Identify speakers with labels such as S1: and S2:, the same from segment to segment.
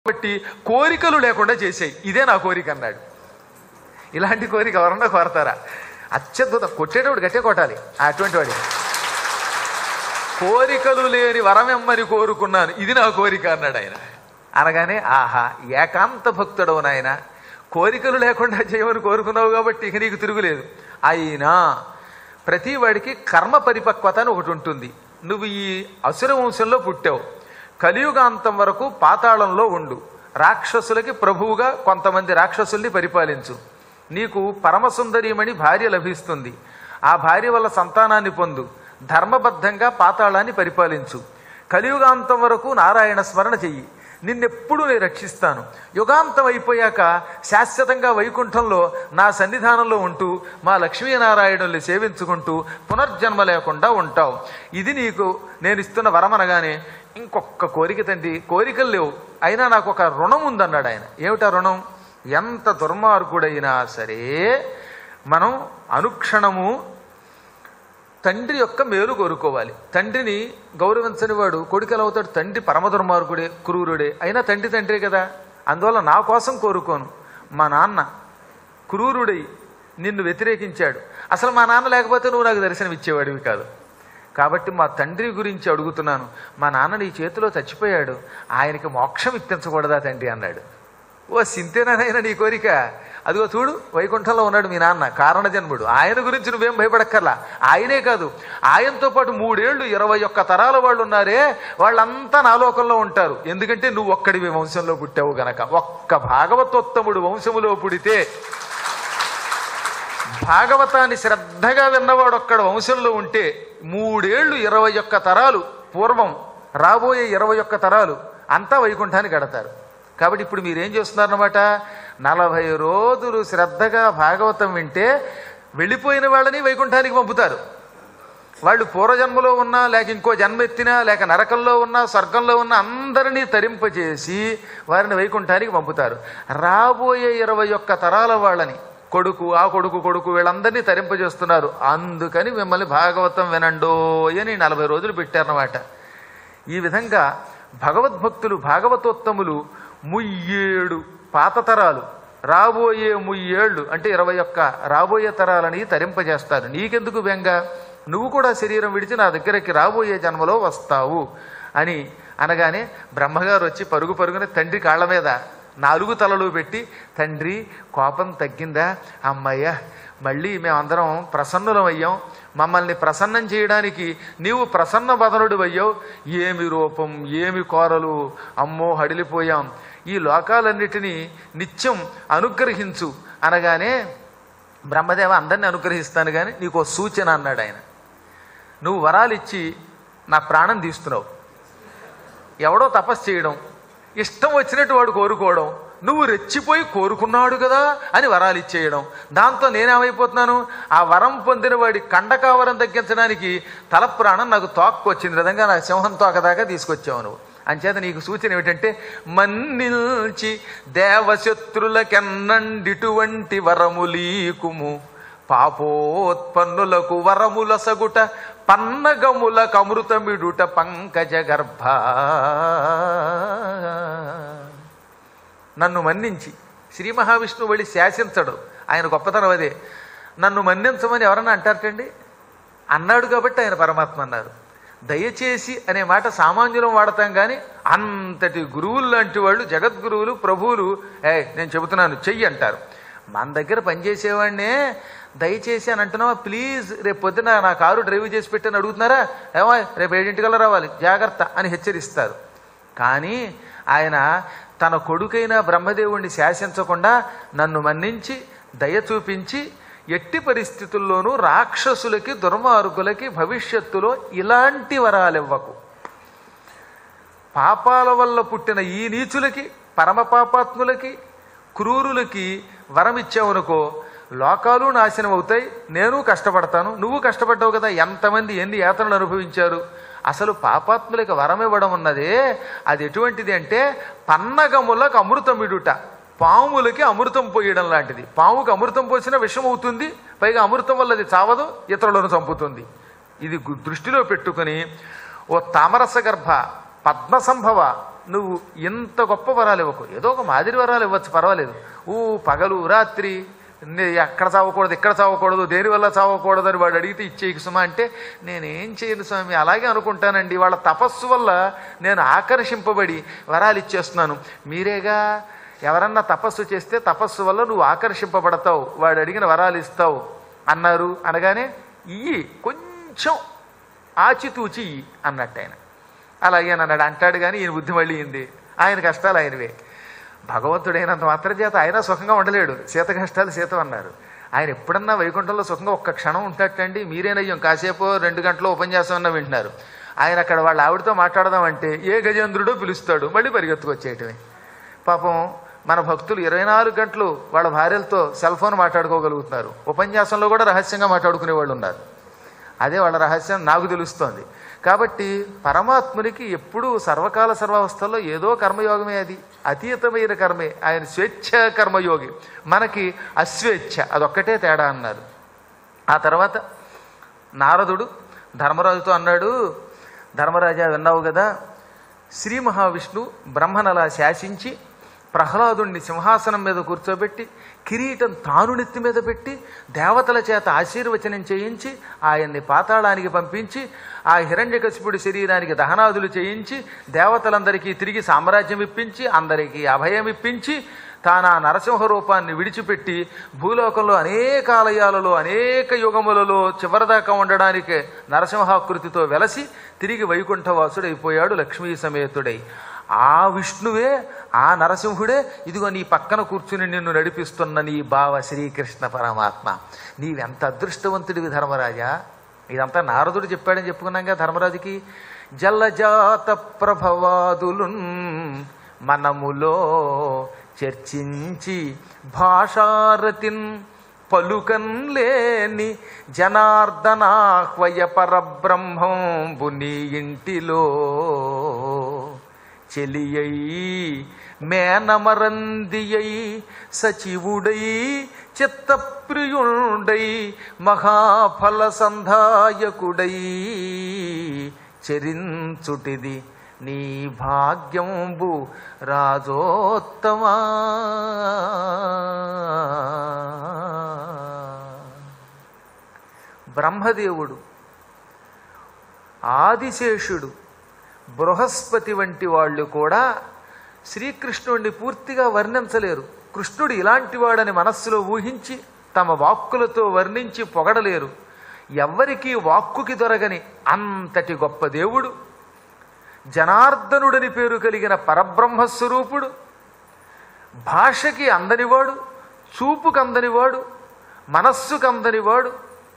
S1: కాబట్టి కోరికలు లేకుండా చేసేయి ఇదే నా కోరిక అన్నాడు ఇలాంటి కోరిక ఎవరన్నా కోరతారా అత్యద్భుతం కొట్టేటప్పుడు గట్టే కొట్టాలి అటువంటి వాడి కోరికలు లేని వరమెమ్మని కోరుకున్నాను ఇది నా కోరిక అన్నాడు ఆయన అనగానే ఆహా ఏకాంత భక్తుడవు నాయన కోరికలు లేకుండా చేయమని కోరుకున్నావు కాబట్టి ఇక నీకు తిరుగులేదు అయినా ప్రతి వాడికి కర్మ పరిపక్వత అని ఒకటి ఉంటుంది నువ్వు ఈ అసుర వంశంలో పుట్టావు కలియుగాంతం వరకు పాతాళంలో ఉండు రాక్షసులకి ప్రభువుగా కొంతమంది రాక్షసుల్ని పరిపాలించు నీకు పరమసుందరీమణి భార్య లభిస్తుంది ఆ భార్య వల్ల సంతానాన్ని పొందు ధర్మబద్ధంగా పాతాళాన్ని పరిపాలించు కలియుగాంతం వరకు నారాయణ స్మరణ చెయ్యి నిన్నెప్పుడు నేను రక్షిస్తాను యుగాంతం అయిపోయాక శాశ్వతంగా వైకుంఠంలో నా సన్నిధానంలో ఉంటూ మా లక్ష్మీనారాయణుల్ని సేవించుకుంటూ పునర్జన్మ లేకుండా ఉంటావు ఇది నీకు నేను ఇస్తున్న వరమనగానే ఇంకొక కోరిక తండ్రి కోరికలు లేవు అయినా నాకు ఒక రుణం ఉందన్నాడు ఆయన ఏమిటా రుణం ఎంత దుర్మార్గుడైనా సరే మనం అనుక్షణము తండ్రి యొక్క మేలు కోరుకోవాలి తండ్రిని గౌరవించని వాడు కొడుకు ఎలా అవుతాడు తండ్రి పరమ దుర్మార్గుడే క్రూరుడే అయినా తండ్రి తండ్రే కదా అందువల్ల నా కోసం కోరుకోను మా నాన్న క్రూరుడై నిన్ను వ్యతిరేకించాడు అసలు మా నాన్న లేకపోతే నువ్వు నాకు దర్శనం ఇచ్చేవాడివి కాదు కాబట్టి మా తండ్రి గురించి అడుగుతున్నాను మా నాన్న నీ చేతిలో చచ్చిపోయాడు ఆయనకి మోక్షం ఇప్పించకూడదా తండ్రి అన్నాడు ఓ సింతేనానైనా నీ కోరిక అదిగో చూడు వైకుంఠంలో ఉన్నాడు మీ నాన్న కారణ జన్ముడు ఆయన గురించి నువ్వేం భయపడక్కర్లా ఆయనే కాదు ఆయనతో పాటు మూడేళ్లు ఇరవై ఒక్క తరాల వాళ్ళు ఉన్నారే వాళ్ళంతా నా లోకంలో ఉంటారు ఎందుకంటే నువ్వు ఒక్కడివి వంశంలో పుట్టావు గనక ఒక్క భాగవతోత్తముడు వంశములో పుడితే భాగవతాన్ని శ్రద్ధగా విన్నవాడు ఒక్కడ వంశంలో ఉంటే మూడేళ్లు ఇరవై ఒక్క తరాలు పూర్వం రాబోయే ఇరవై ఒక్క తరాలు అంతా వైకుంఠాన్ని గడతారు కాబట్టి ఇప్పుడు మీరేం చేస్తున్నారన్నమాట నలభై రోజులు శ్రద్ధగా భాగవతం వింటే వెళ్ళిపోయిన వాళ్ళని వైకుంఠానికి పంపుతారు వాళ్ళు పూర్వజన్మలో ఉన్నా లేక ఇంకో జన్మ ఎత్తినా లేక నరకంలో ఉన్నా స్వర్గంలో ఉన్న అందరినీ తరింపజేసి వారిని వైకుంఠానికి పంపుతారు రాబోయే ఇరవై ఒక్క తరాల వాళ్ళని కొడుకు ఆ కొడుకు కొడుకు వీళ్ళందరినీ తరింపజేస్తున్నారు అందుకని మిమ్మల్ని భాగవతం వినండో అని నలభై రోజులు పెట్టారన్నమాట ఈ విధంగా భగవద్భక్తులు భాగవతోత్తములు ముయ్యేడు పాత తరాలు రాబోయే ముయ్యేళ్ళు అంటే ఇరవై ఒక్క రాబోయే తరాలని తరింపజేస్తారు నీకెందుకు బెంగ నువ్వు కూడా శరీరం విడిచి నా దగ్గరికి రాబోయే జన్మలో వస్తావు అని అనగానే బ్రహ్మగారు వచ్చి పరుగు పరుగున తండ్రి కాళ్ళ మీద నాలుగు తలలు పెట్టి తండ్రి కోపం తగ్గిందా అమ్మయ్య మళ్ళీ మేమందరం ప్రసన్నులం అయ్యాం మమ్మల్ని ప్రసన్నం చేయడానికి నీవు ప్రసన్న బదనుడు అయ్యావు ఏమి రూపం ఏమి కోరలు అమ్మో హడిలిపోయాం ఈ లోకాలన్నిటినీ నిత్యం అనుగ్రహించు అనగానే బ్రహ్మదేవ అందరినీ అనుగ్రహిస్తాను కానీ నీకు ఓ సూచన అన్నాడు ఆయన నువ్వు వరాలు ఇచ్చి నా ప్రాణం తీస్తున్నావు ఎవడో తపస్సు చేయడం ఇష్టం వచ్చినట్టు వాడు కోరుకోవడం నువ్వు రెచ్చిపోయి కోరుకున్నాడు కదా అని వరాలు ఇచ్చేయడం దాంతో నేనేమైపోతున్నాను ఆ వరం పొందిన వాడి కండకావరం తగ్గించడానికి తల ప్రాణం నాకు తోక్కు వచ్చింది విధంగా నాకు సింహం తోక దాకా తీసుకొచ్చావు నువ్వు అంచేత నీకు సూచన ఏమిటంటే మన్నిల్చి దేవశత్రులకెన్నండిటువంటి వరములీకుము పాపోత్పన్నులకు వరముల సగుట పన్నగముల కమృతమిడుట పంకజ గర్భ నన్ను మన్నించి శ్రీ మహావిష్ణువు వెళ్ళి శాసించడు ఆయన గొప్పతనం అదే నన్ను మన్నించమని ఎవరన్నా అంటారటండి అన్నాడు కాబట్టి ఆయన పరమాత్మ అన్నారు దయచేసి అనే మాట సామాన్యులం వాడతాం కానీ అంతటి గురువులు లాంటి వాళ్ళు జగద్గురువులు ప్రభువులు ఏ నేను చెబుతున్నాను చెయ్యి అంటారు మన దగ్గర పనిచేసేవాడినే దయచేసి అని అంటున్నావా ప్లీజ్ రేపు పొద్దున నా కారు డ్రైవ్ చేసి పెట్టని అడుగుతున్నారా ఏమో రేపు ఏడింటికల్లా రావాలి జాగ్రత్త అని హెచ్చరిస్తారు కానీ ఆయన తన కొడుకైన బ్రహ్మదేవుణ్ణి శాసించకుండా నన్ను మన్నించి దయ చూపించి ఎట్టి పరిస్థితుల్లోనూ రాక్షసులకి దుర్మార్గులకి భవిష్యత్తులో ఇలాంటి వరాలివ్వకు పాపాల వల్ల పుట్టిన ఈ నీచులకి పరమ పాపాత్ములకి క్రూరులకి వరం ఇచ్చావనుకో లోకాలు నాశనం అవుతాయి నేను కష్టపడతాను నువ్వు కష్టపడ్డావు కదా ఎంతమంది ఎన్ని యాతనలు అనుభవించారు అసలు పాపాత్ములకి వరం ఇవ్వడం ఉన్నదే అది ఎటువంటిది అంటే పన్నగములకు అమృతమిడుట పాములకి అమృతం పోయడం లాంటిది పాముకి అమృతం పోసిన విషం అవుతుంది పైగా అమృతం వల్ల అది చావదు ఇతరులను చంపుతుంది ఇది గు- దృష్టిలో పెట్టుకుని ఓ తామరస గర్భ పద్మ సంభవ నువ్వు ఇంత గొప్ప వరాలు ఇవ్వకు ఏదో ఒక మాదిరి వరాలు ఇవ్వచ్చు పర్వాలేదు ఊ పగలు రాత్రి నే- ఎక్కడ చావకూడదు ఇక్కడ చావకూడదు దేని వల్ల చావకూడదు అని వాడు అడిగితే ఇచ్చేయకు సుమా అంటే నేనేం చేయను స్వామి అలాగే అనుకుంటానండి వాళ్ళ తపస్సు వల్ల నేను ఆకర్షింపబడి వరాలు ఇచ్చేస్తున్నాను మీరేగా ఎవరన్నా తపస్సు చేస్తే తపస్సు వల్ల నువ్వు ఆకర్షింపబడతావు వాడు అడిగిన వరాలు ఇస్తావు అన్నారు అనగానే ఇయ్యి కొంచెం ఆచితూచి ఇయ్యి అన్నట్టు ఆయన అలాగే అన్నాడు అంటాడు కానీ ఈయన బుద్ధి మళ్ళీ ఇంది ఆయన కష్టాలు ఆయనవే భగవంతుడైనంత మాత్రం చేత ఆయన సుఖంగా ఉండలేడు సీత కష్టాలు సీత అన్నారు ఆయన ఎప్పుడన్నా వైకుంఠంలో సుఖంగా ఒక్క క్షణం ఉంటట్టండి మీరేనయ్యం కాసేపు రెండు గంటలు ఉపన్యాసం అన్న వింటున్నారు ఆయన అక్కడ వాళ్ళ ఆవిడతో మాట్లాడదామంటే ఏ గజేంద్రుడో పిలుస్తాడు మళ్ళీ పరిగెత్తుకొచ్చేయటమే పాపం మన భక్తులు ఇరవై నాలుగు గంటలు వాళ్ళ భార్యలతో సెల్ ఫోన్ మాట్లాడుకోగలుగుతున్నారు ఉపన్యాసంలో కూడా రహస్యంగా మాట్లాడుకునే వాళ్ళు ఉన్నారు అదే వాళ్ళ రహస్యం నాకు తెలుస్తోంది కాబట్టి పరమాత్మునికి ఎప్పుడూ సర్వకాల సర్వావస్థల్లో ఏదో కర్మయోగమే అది అతీతమైన కర్మే ఆయన స్వేచ్ఛ కర్మయోగి మనకి అస్వేచ్ఛ అదొక్కటే తేడా అన్నారు ఆ తర్వాత నారదుడు ధర్మరాజుతో అన్నాడు ధర్మరాజా విన్నావు కదా శ్రీ మహావిష్ణు బ్రహ్మనలా శాసించి ప్రహ్లాదుణ్ణి సింహాసనం మీద కూర్చోబెట్టి కిరీటం తాను నెత్తి మీద పెట్టి దేవతల చేత ఆశీర్వచనం చేయించి ఆయన్ని పాతాళానికి పంపించి ఆ హిరణ్యకశిపుడి శరీరానికి దహనాదులు చేయించి దేవతలందరికీ తిరిగి సామ్రాజ్యం ఇప్పించి అందరికీ అభయం ఇప్పించి తాను ఆ నరసింహ రూపాన్ని విడిచిపెట్టి భూలోకంలో అనేక ఆలయాలలో అనేక యుగములలో చివరిదాకా ఉండడానికి నరసింహాకృతితో వెలసి తిరిగి వైకుంఠవాసుడైపోయాడు లక్ష్మీ సమేతుడై ఆ విష్ణువే ఆ నరసింహుడే ఇదిగో నీ పక్కన కూర్చుని నిన్ను నడిపిస్తున్న నీ బావ శ్రీకృష్ణ పరమాత్మ నీవెంత అదృష్టవంతుడివి ధర్మరాజా ఇదంతా నారదుడు చెప్పాడని చెప్పుకున్నాగా ధర్మరాజుకి జల్లజాత ప్రభవాదులున్ మనములో చర్చించి భాషారతిన్ పలుకన్ లేని జనార్దనాహ్వయ పరబ్రహ్మంబు నీ ఇంటిలో చెలియై మేనమరందియై సచివుడై చిత్తప్రియుడై మహాఫల సంధాయకుడై చరించుటిది నీ భాగ్యంబు రాజోత్తమా బ్రహ్మదేవుడు ఆదిశేషుడు బృహస్పతి వంటి వాళ్ళు కూడా శ్రీకృష్ణుడిని పూర్తిగా వర్ణించలేరు కృష్ణుడు ఇలాంటి వాడని మనస్సులో ఊహించి తమ వాక్కులతో వర్ణించి పొగడలేరు ఎవ్వరికీ వాక్కుకి దొరగని అంతటి గొప్ప దేవుడు జనార్దనుడని పేరు కలిగిన పరబ్రహ్మస్వరూపుడు భాషకి అందనివాడు చూపుకు అందనివాడు మనస్సుకు అందనివాడు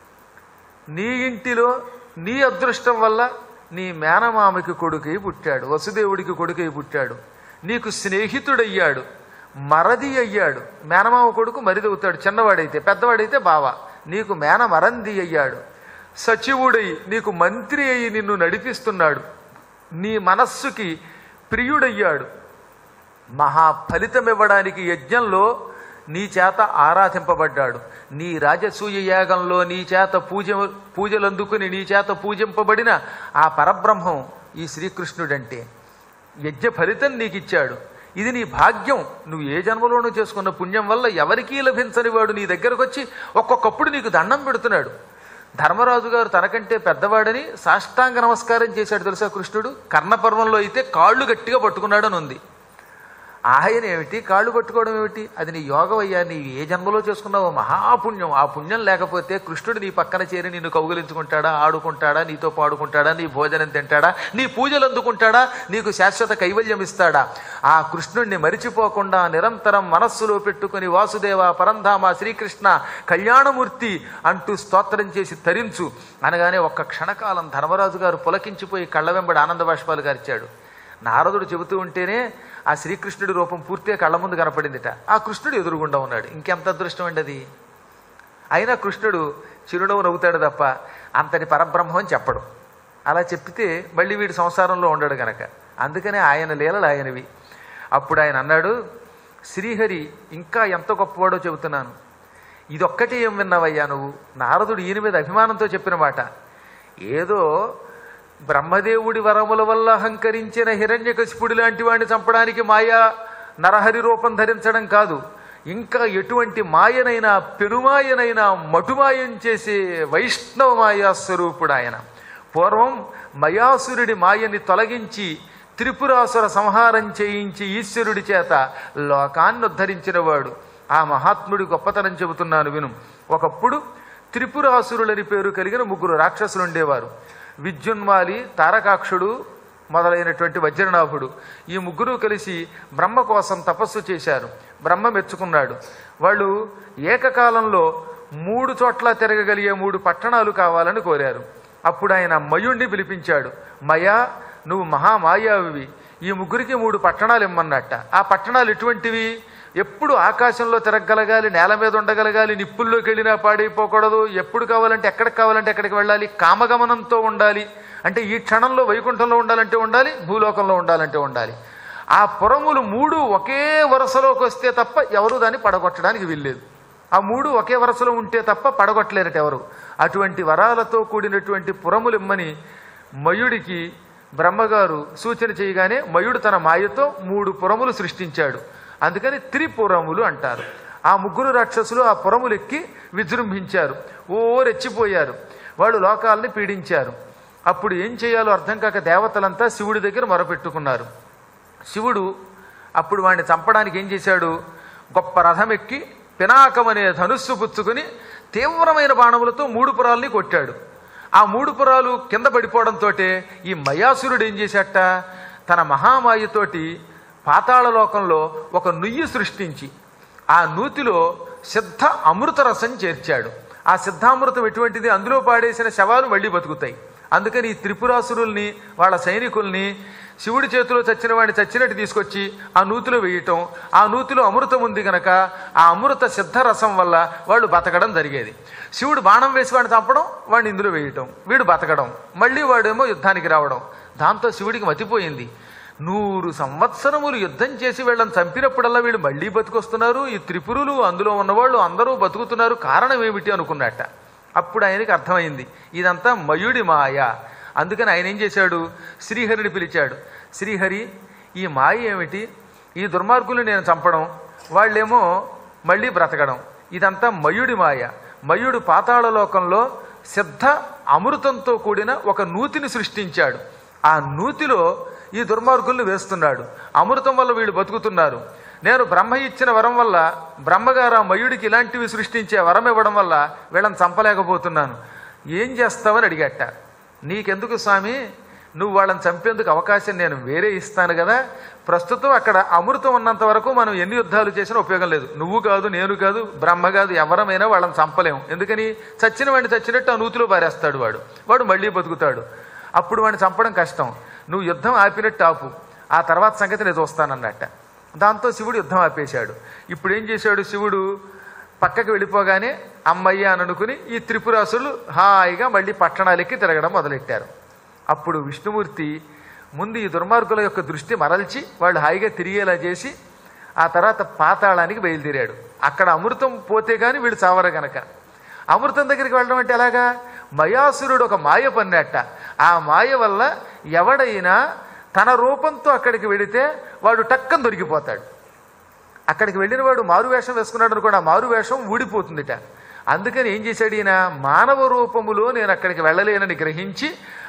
S1: నీ ఇంటిలో నీ అదృష్టం వల్ల నీ మేనమామకి కొడుకై పుట్టాడు వసుదేవుడికి కొడుకై పుట్టాడు నీకు స్నేహితుడయ్యాడు మరది అయ్యాడు మేనమామ కొడుకు మరిదవుతాడు చిన్నవాడైతే పెద్దవాడైతే బావ నీకు మేన మరంది అయ్యాడు సచివుడై నీకు మంత్రి అయి నిన్ను నడిపిస్తున్నాడు నీ మనస్సుకి ప్రియుడయ్యాడు మహా ఫలితమివ్వడానికి యజ్ఞంలో నీ చేత ఆరాధింపబడ్డాడు నీ రాజసూయ యాగంలో నీ చేత పూజ పూజలందుకుని నీ చేత పూజింపబడిన ఆ పరబ్రహ్మం ఈ శ్రీకృష్ణుడంటే యజ్ఞ ఫలితం నీకు ఇచ్చాడు ఇది నీ భాగ్యం నువ్వు ఏ జన్మలోనూ చేసుకున్న పుణ్యం వల్ల ఎవరికీ లభించని వాడు నీ దగ్గరకు వచ్చి ఒక్కొక్కప్పుడు నీకు దండం పెడుతున్నాడు ధర్మరాజు గారు తనకంటే పెద్దవాడని సాష్టాంగ నమస్కారం చేశాడు తెలుసా కృష్ణుడు కర్ణపర్వంలో అయితే కాళ్ళు గట్టిగా పట్టుకున్నాడని ఉంది ఆయన ఏమిటి కాళ్ళు పట్టుకోవడం ఏమిటి అది నీ యోగం అయ్యా నీ ఏ జన్మలో చేసుకున్నావో మహాపుణ్యం ఆ పుణ్యం లేకపోతే కృష్ణుడు నీ పక్కన చేరి నిన్ను కౌగిలించుకుంటాడా ఆడుకుంటాడా నీతో పాడుకుంటాడా నీ భోజనం తింటాడా నీ పూజలు అందుకుంటాడా నీకు శాశ్వత కైవల్యం ఇస్తాడా ఆ కృష్ణుణ్ణి మరిచిపోకుండా నిరంతరం మనస్సులో పెట్టుకుని వాసుదేవ పరంధామ శ్రీకృష్ణ కళ్యాణమూర్తి అంటూ స్తోత్రం చేసి తరించు అనగానే ఒక్క క్షణకాలం ధర్మరాజు గారు పులకించిపోయి కళ్ళ వెంబడి ఆనంద బాష్పాలు గారిచాడు నారదుడు చెబుతూ ఉంటేనే ఆ శ్రీకృష్ణుడి రూపం పూర్తిగా కళ్ళ ముందు కనపడిందిట ఆ కృష్ణుడు ఎదురుగుండా ఉన్నాడు ఇంకెంత అదృష్టం అండి అది అయినా కృష్ణుడు చిరునవ్వు నవ్వుతాడు తప్ప అంతటి పరబ్రహ్మం అని చెప్పడు అలా చెప్పితే మళ్ళీ వీడి సంసారంలో ఉండడు గనక అందుకనే ఆయన లీలలు ఆయనవి అప్పుడు ఆయన అన్నాడు శ్రీహరి ఇంకా ఎంత గొప్పవాడో చెబుతున్నాను ఇదొక్కటి ఏం విన్నావయ్యా నువ్వు నారదుడు ఈయన మీద అభిమానంతో చెప్పిన మాట ఏదో బ్రహ్మదేవుడి వరముల వల్ల అహంకరించిన హిరణ్యకశిపుడి లాంటి వాడిని చంపడానికి మాయా నరహరి రూపం ధరించడం కాదు ఇంకా ఎటువంటి మాయనైనా పెనుమాయనైనా మటుమాయం చేసే వైష్ణవ మాయా స్వరూపుడు ఆయన పూర్వం మయాసురుడి మాయని తొలగించి త్రిపురాసుర సంహారం చేయించి ఈశ్వరుడి చేత లోకాన్ని ఉద్ధరించిన వాడు ఆ మహాత్ముడి గొప్పతనం చెబుతున్నాను విను ఒకప్పుడు త్రిపురాసురులని పేరు కలిగిన ముగ్గురు రాక్షసులు ఉండేవారు విద్యున్మాలి తారకాక్షుడు మొదలైనటువంటి వజ్రనాభుడు ఈ ముగ్గురు కలిసి బ్రహ్మ కోసం తపస్సు చేశారు బ్రహ్మ మెచ్చుకున్నాడు వాళ్ళు ఏకకాలంలో మూడు చోట్ల తిరగగలిగే మూడు పట్టణాలు కావాలని కోరారు అప్పుడు ఆయన మయుణ్ణి పిలిపించాడు మయా నువ్వు మహామాయావివి ఈ ముగ్గురికి మూడు పట్టణాలు ఇమ్మన్నట్ట ఆ పట్టణాలు ఎటువంటివి ఎప్పుడు ఆకాశంలో తిరగగలగాలి నేల మీద ఉండగలగాలి నిప్పుల్లోకి వెళ్ళినా పాడైపోకూడదు ఎప్పుడు కావాలంటే ఎక్కడికి కావాలంటే ఎక్కడికి వెళ్ళాలి కామగమనంతో ఉండాలి అంటే ఈ క్షణంలో వైకుంఠంలో ఉండాలంటే ఉండాలి భూలోకంలో ఉండాలంటే ఉండాలి ఆ పురములు మూడు ఒకే వరుసలోకి వస్తే తప్ప ఎవరు దాన్ని పడగొట్టడానికి వీల్లేదు ఆ మూడు ఒకే వరుసలో ఉంటే తప్ప పడగొట్టలేరట ఎవరు అటువంటి వరాలతో కూడినటువంటి పురములిమ్మని మయుడికి బ్రహ్మగారు సూచన చేయగానే మయుడు తన మాయతో మూడు పురములు సృష్టించాడు అందుకని త్రిపురములు అంటారు ఆ ముగ్గురు రాక్షసులు ఆ పురములు ఎక్కి విజృంభించారు ఓ రెచ్చిపోయారు వాళ్ళు లోకాలని పీడించారు అప్పుడు ఏం చేయాలో అర్థం కాక దేవతలంతా శివుడి దగ్గర మొరపెట్టుకున్నారు శివుడు అప్పుడు వాడిని చంపడానికి ఏం చేశాడు గొప్ప రథం ఎక్కి పినాకం అనే ధనుస్సు పుచ్చుకుని తీవ్రమైన బాణములతో మూడు పురాల్ని కొట్టాడు ఆ మూడు పురాలు కింద పడిపోవడంతో ఈ మయాసురుడు ఏం చేశాట తన మహామాయతోటి పాతాళ లోకంలో ఒక నుయ్యి సృష్టించి ఆ నూతిలో సిద్ధ అమృత రసం చేర్చాడు ఆ సిద్ధామృతం ఎటువంటిది అందులో పాడేసిన శవాలు మళ్ళీ బతుకుతాయి అందుకని ఈ త్రిపురాసురుల్ని వాళ్ళ సైనికుల్ని శివుడి చేతిలో చచ్చిన వాడిని చచ్చినట్టు తీసుకొచ్చి ఆ నూతిలో వేయటం ఆ నూతిలో అమృతం ఉంది గనక ఆ అమృత సిద్ధరసం వల్ల వాళ్ళు బతకడం జరిగేది శివుడు బాణం వేసి వాడిని చంపడం వాడిని ఇందులో వేయటం వీడు బతకడం మళ్ళీ వాడేమో యుద్ధానికి రావడం దాంతో శివుడికి మతిపోయింది నూరు సంవత్సరములు యుద్ధం చేసి వీళ్ళని చంపినప్పుడల్లా వీళ్ళు మళ్ళీ బతుకొస్తున్నారు ఈ త్రిపురులు అందులో ఉన్నవాళ్ళు అందరూ బతుకుతున్నారు కారణం ఏమిటి అనుకున్నట్ట అప్పుడు ఆయనకి అర్థమైంది ఇదంతా మయుడి మాయ అందుకని ఆయన ఏం చేశాడు శ్రీహరిని పిలిచాడు శ్రీహరి ఈ మాయ ఏమిటి ఈ దుర్మార్గులు నేను చంపడం వాళ్ళేమో మళ్ళీ బ్రతకడం ఇదంతా మయుడి మాయ మయుడు పాతాళ లోకంలో సిద్ధ అమృతంతో కూడిన ఒక నూతిని సృష్టించాడు ఆ నూతిలో ఈ దుర్మార్గుల్ని వేస్తున్నాడు అమృతం వల్ల వీళ్ళు బతుకుతున్నారు నేను బ్రహ్మ ఇచ్చిన వరం వల్ల బ్రహ్మగారు ఆ మయుడికి ఇలాంటివి సృష్టించే వరం ఇవ్వడం వల్ల వీళ్ళని చంపలేకపోతున్నాను ఏం చేస్తావని అడిగట నీకెందుకు స్వామి నువ్వు వాళ్ళని చంపేందుకు అవకాశం నేను వేరే ఇస్తాను కదా ప్రస్తుతం అక్కడ అమృతం ఉన్నంత వరకు మనం ఎన్ని యుద్ధాలు చేసినా ఉపయోగం లేదు నువ్వు కాదు నేను కాదు బ్రహ్మ కాదు ఎవరమైనా వాళ్ళని చంపలేము ఎందుకని చచ్చిన వాడిని చచ్చినట్టు ఆ నూతిలో పారేస్తాడు వాడు వాడు మళ్ళీ బతుకుతాడు అప్పుడు వాడిని చంపడం కష్టం నువ్వు యుద్ధం ఆపినట్టు ఆపు ఆ తర్వాత సంగతి నేను చూస్తానన్నట్ట దాంతో శివుడు యుద్ధం ఆపేశాడు ఇప్పుడు ఏం చేశాడు శివుడు పక్కకి వెళ్ళిపోగానే అమ్మయ్య అని అనుకుని ఈ త్రిపురాసులు హాయిగా మళ్ళీ పట్టణాలెక్కి తిరగడం మొదలెట్టారు అప్పుడు విష్ణుమూర్తి ముందు ఈ దుర్మార్గుల యొక్క దృష్టి మరల్చి వాళ్ళు హాయిగా తిరిగేలా చేసి ఆ తర్వాత పాతాళానికి బయలుదేరాడు అక్కడ అమృతం పోతే గాని వీళ్ళు చావరు గనక అమృతం దగ్గరికి వెళ్ళడం అంటే ఎలాగా మయాసురుడు ఒక మాయ పన్నట్ట ఆ మాయ వల్ల ఎవడైనా తన రూపంతో అక్కడికి వెళితే వాడు టక్కన దొరికిపోతాడు అక్కడికి వెళ్ళిన వాడు మారు వేషం వేసుకున్నాడు అనుకోండి ఆ మారు వేషం ఊడిపోతుందిట అందుకని ఏం చేశాడు ఈయన మానవ రూపములో నేను అక్కడికి వెళ్ళలేనని గ్రహించి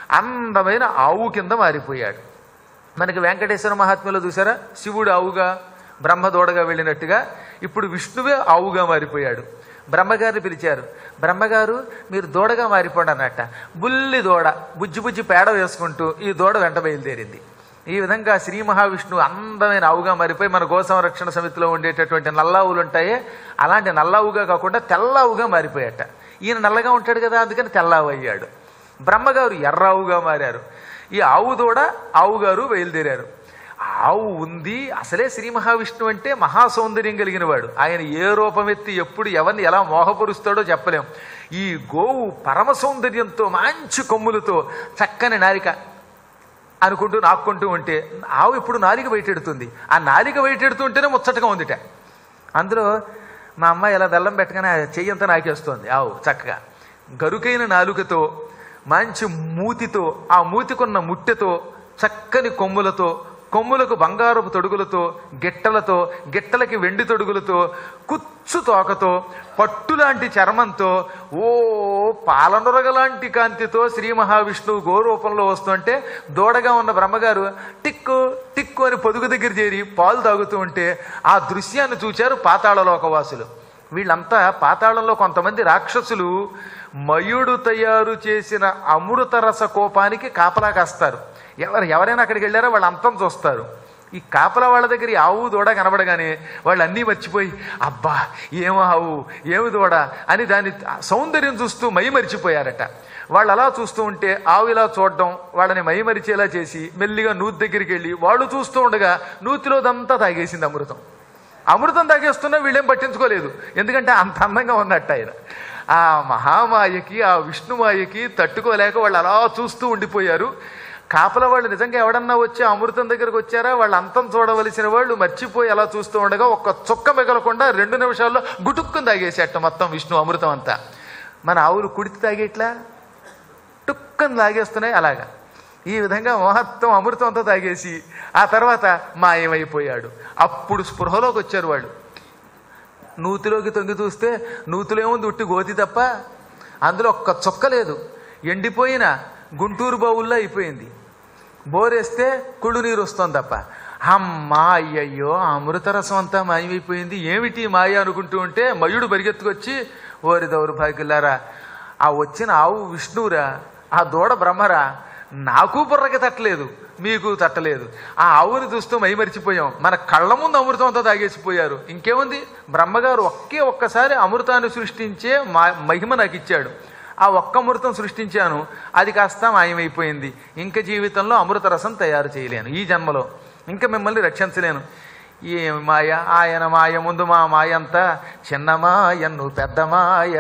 S1: అందమైన ఆవు కింద మారిపోయాడు మనకి వెంకటేశ్వర మహాత్మ్యలో చూసారా శివుడు ఆవుగా బ్రహ్మదోడగా వెళ్ళినట్టుగా ఇప్పుడు విష్ణువే ఆవుగా మారిపోయాడు బ్రహ్మగారిని పిలిచారు బ్రహ్మగారు మీరు దూడగా మారిపోండి అన్నట్ట బుల్లి దూడ బుజ్జి బుజ్జి పేడ వేసుకుంటూ ఈ దూడ వెంట బయలుదేరింది ఈ విధంగా శ్రీ మహావిష్ణువు అందమైన ఆవుగా మారిపోయి మన గో సంరక్షణ సమితిలో ఉండేటటువంటి నల్లావులు ఉంటాయే అలాంటి నల్లావుగా కాకుండా తెల్లావుగా మారిపోయాట ఈయన నల్లగా ఉంటాడు కదా అందుకని తెల్లావు అయ్యాడు బ్రహ్మగారు ఎర్రావుగా మారారు ఈ ఆవు దూడ ఆవుగారు బయలుదేరారు ఆవు ఉంది అసలే శ్రీ మహావిష్ణువు అంటే మహా సౌందర్యం కలిగిన వాడు ఆయన ఏ రూపమెత్తి ఎప్పుడు ఎవరిని ఎలా మోహపరుస్తాడో చెప్పలేం ఈ గోవు పరమ సౌందర్యంతో మంచి కొమ్ములతో చక్కని నారిక అనుకుంటూ నాక్కుంటూ ఉంటే ఆవు ఇప్పుడు నాలిక బయటెడుతుంది ఆ నాలిక బయటెడుతూ ఉంటేనే ముచ్చటగా ఉందిట అందులో మా అమ్మాయి ఇలా బెల్లం పెట్టగానే ఆ చెయ్యంతా నాకేస్తోంది ఆవు చక్కగా గరుకైన నాలుకతో మంచి మూతితో ఆ మూతికున్న ముట్టెతో చక్కని కొమ్ములతో కొమ్ములకు బంగారపు తొడుగులతో గిట్టలతో గిట్టలకి వెండి తొడుగులతో కుచ్చు తోకతో పట్టులాంటి చర్మంతో ఓ పాలనొరగలాంటి కాంతితో శ్రీ మహావిష్ణువు గోరూపంలో వస్తుంటే దూడగా ఉన్న బ్రహ్మగారు టిక్కు టిక్కు అని పొదుగు దగ్గర చేరి పాలు తాగుతూ ఉంటే ఆ దృశ్యాన్ని చూచారు పాతాళలోకవాసులు వీళ్ళంతా పాతాళంలో కొంతమంది రాక్షసులు మయుడు తయారు చేసిన అమృత రస కోపానికి కాపలా కాస్తారు ఎవరు ఎవరైనా అక్కడికి వెళ్ళారో వాళ్ళు అంతం చూస్తారు ఈ కాపలా వాళ్ళ దగ్గర ఈ ఆవు దూడ కనబడగానే వాళ్ళు అన్నీ మర్చిపోయి అబ్బా ఏం ఆవు ఏమి దూడ అని దాని సౌందర్యం చూస్తూ మై మరిచిపోయారట వాళ్ళు అలా చూస్తూ ఉంటే ఆవు ఇలా చూడడం వాళ్ళని మై మరిచేలా చేసి మెల్లిగా నూతి దగ్గరికి వెళ్ళి వాళ్ళు చూస్తూ ఉండగా నూతిలోదంతా తాగేసింది అమృతం అమృతం తాగేస్తున్నా వీళ్ళేం పట్టించుకోలేదు ఎందుకంటే అంత అందంగా ఉన్నట్టు ఆయన ఆ మహామాయకి ఆ విష్ణుమాయకి తట్టుకోలేక వాళ్ళు అలా చూస్తూ ఉండిపోయారు కాపల వాళ్ళు నిజంగా ఎవడన్నా వచ్చి అమృతం దగ్గరకు వచ్చారా వాళ్ళు అంతం చూడవలసిన వాళ్ళు మర్చిపోయి అలా చూస్తూ ఉండగా ఒక్క చుక్క మిగలకుండా రెండు నిమిషాల్లో గుటుక్కుని తాగేసేట మొత్తం విష్ణు అమృతం అంతా మన ఆవులు కుడితి తాగేట్లా టుక్కని తాగేస్తున్నాయి అలాగా ఈ విధంగా మొత్తం అమృతం అంతా తాగేసి ఆ తర్వాత మాయమైపోయాడు అప్పుడు స్పృహలోకి వచ్చారు వాళ్ళు నూతిలోకి తొంగి చూస్తే నూతిలో ఏముంది ఉట్టి గోతి తప్ప అందులో ఒక్క చుక్క లేదు ఎండిపోయిన గుంటూరు బావుల్లో అయిపోయింది బోరేస్తే కుళ్ళు నీరు వస్తుంది తప్ప అమ్మా అయ్యయ్యో అమృతరసం అంతా మాయమైపోయింది ఏమిటి మాయ అనుకుంటూ ఉంటే మయుడు పరిగెత్తుకొచ్చి ఓరి దౌర్భాగ్యులారా ఆ వచ్చిన ఆవు విష్ణువురా ఆ దూడ బ్రహ్మరా నాకు బుర్రకి తట్టలేదు మీకు తట్టలేదు ఆ ఆవుని చూస్తూ మైమరిచిపోయాం మన కళ్ళ ముందు అమృతం అంతా తాగేసిపోయారు ఇంకేముంది బ్రహ్మగారు ఒకే ఒక్కసారి అమృతాన్ని సృష్టించే మా మహిమ నాకు ఇచ్చాడు ఆ ఒక్క అమృతం సృష్టించాను అది కాస్త మాయమైపోయింది ఇంక జీవితంలో అమృత రసం తయారు చేయలేను ఈ జన్మలో ఇంకా మిమ్మల్ని రక్షించలేను ఏ మాయ ఆయన మాయ ముందు మా మాయ అంతా చిన్న మాయ నువ్వు పెద్ద మాయ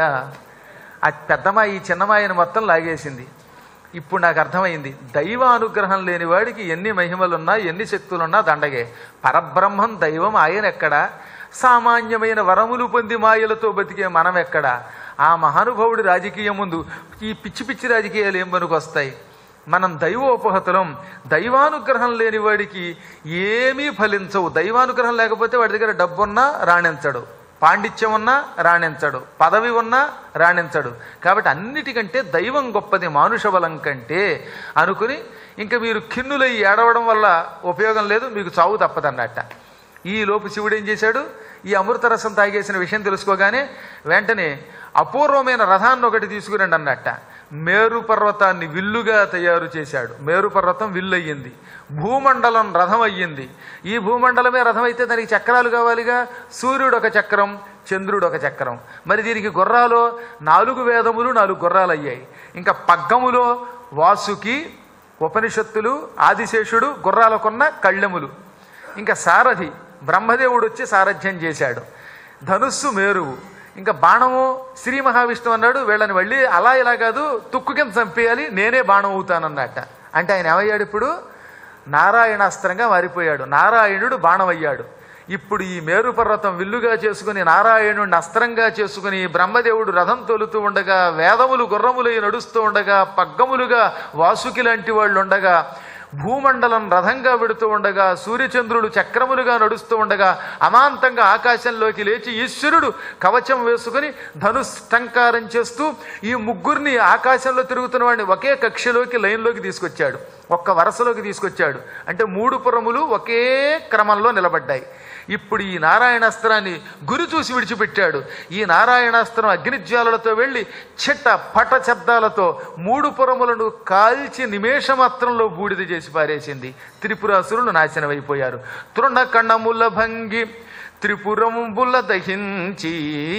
S1: ఆ పెద్ద మాయ ఈ చిన్న మాయను మొత్తం లాగేసింది ఇప్పుడు నాకు అర్థమైంది దైవ అనుగ్రహం లేని వాడికి ఎన్ని మహిమలున్నా ఎన్ని శక్తులున్నా దండగే పరబ్రహ్మం దైవం ఆయన ఎక్కడా సామాన్యమైన వరములు పొంది మాయలతో బతికే మనం ఎక్కడా ఆ మహానుభావుడి రాజకీయం ముందు ఈ పిచ్చి పిచ్చి రాజకీయాలు ఏం పనికొస్తాయి మనం దైవోపహతులం దైవానుగ్రహం లేని వాడికి ఏమీ ఫలించవు దైవానుగ్రహం లేకపోతే వాడి దగ్గర డబ్బున్నా రాణించడు పాండిత్యం ఉన్నా రాణించడు పదవి ఉన్నా రాణించడు కాబట్టి అన్నిటికంటే దైవం గొప్పది మానుష బలం కంటే అనుకుని ఇంకా మీరు కిన్నులై ఏడవడం వల్ల ఉపయోగం లేదు మీకు చావు తప్పదన్నట్ట ఈ లోపు శివుడు ఏం చేశాడు ఈ అమృత రసం తాగేసిన విషయం తెలుసుకోగానే వెంటనే అపూర్వమైన రథాన్ని ఒకటి తీసుకురండి అన్నట్ట మేరు పర్వతాన్ని విల్లుగా తయారు చేశాడు మేరు పర్వతం విల్లు అయ్యింది భూమండలం రథం అయ్యింది ఈ భూమండలమే రథం అయితే దానికి చక్రాలు కావాలిగా సూర్యుడు ఒక చక్రం చంద్రుడు ఒక చక్రం మరి దీనికి గుర్రాలు నాలుగు వేదములు నాలుగు గుర్రాలు అయ్యాయి ఇంకా పగ్గములో వాసుకి ఉపనిషత్తులు ఆదిశేషుడు గుర్రాలకున్న కళ్ళెములు ఇంకా సారథి బ్రహ్మదేవుడు వచ్చి సారథ్యం చేశాడు ధనుస్సు మేరువు ఇంకా బాణము శ్రీ మహావిష్ణువు అన్నాడు వీళ్ళని వెళ్ళి అలా ఇలా కాదు తుక్కు కింద చంపేయాలి నేనే బాణం అవుతానన్నట్ట అంటే ఆయన ఏమయ్యాడు ఇప్పుడు నారాయణాస్త్రంగా మారిపోయాడు నారాయణుడు బాణం అయ్యాడు ఇప్పుడు ఈ మేరు పర్వతం విల్లుగా చేసుకుని నారాయణుడిని అస్త్రంగా చేసుకుని బ్రహ్మదేవుడు రథం తొలుతూ ఉండగా వేదములు గుర్రములై నడుస్తూ ఉండగా పగ్గములుగా వాసుకి లాంటి వాళ్ళు ఉండగా భూమండలం రథంగా వెడుతూ ఉండగా సూర్యచంద్రుడు చక్రములుగా నడుస్తూ ఉండగా అమాంతంగా ఆకాశంలోకి లేచి ఈశ్వరుడు కవచం వేసుకుని ధనుష్టంకారం చేస్తూ ఈ ముగ్గురిని ఆకాశంలో తిరుగుతున్న వాడిని ఒకే కక్షలోకి లైన్లోకి తీసుకొచ్చాడు ఒక్క వరుసలోకి తీసుకొచ్చాడు అంటే మూడు పురములు ఒకే క్రమంలో నిలబడ్డాయి ఇప్పుడు ఈ నారాయణాస్త్రాన్ని గురి చూసి విడిచిపెట్టాడు ఈ నారాయణాస్త్రం అగ్నిజ్వాలలతో వెళ్ళి చిట్ట పట శబ్దాలతో మూడు పురములను కాల్చి నిమేషమాత్రంలో బూడిద చేసి పారేసింది త్రిపురాసురులు నాశనమైపోయారు తృణకణముల భంగి త్రిపురముల దహించి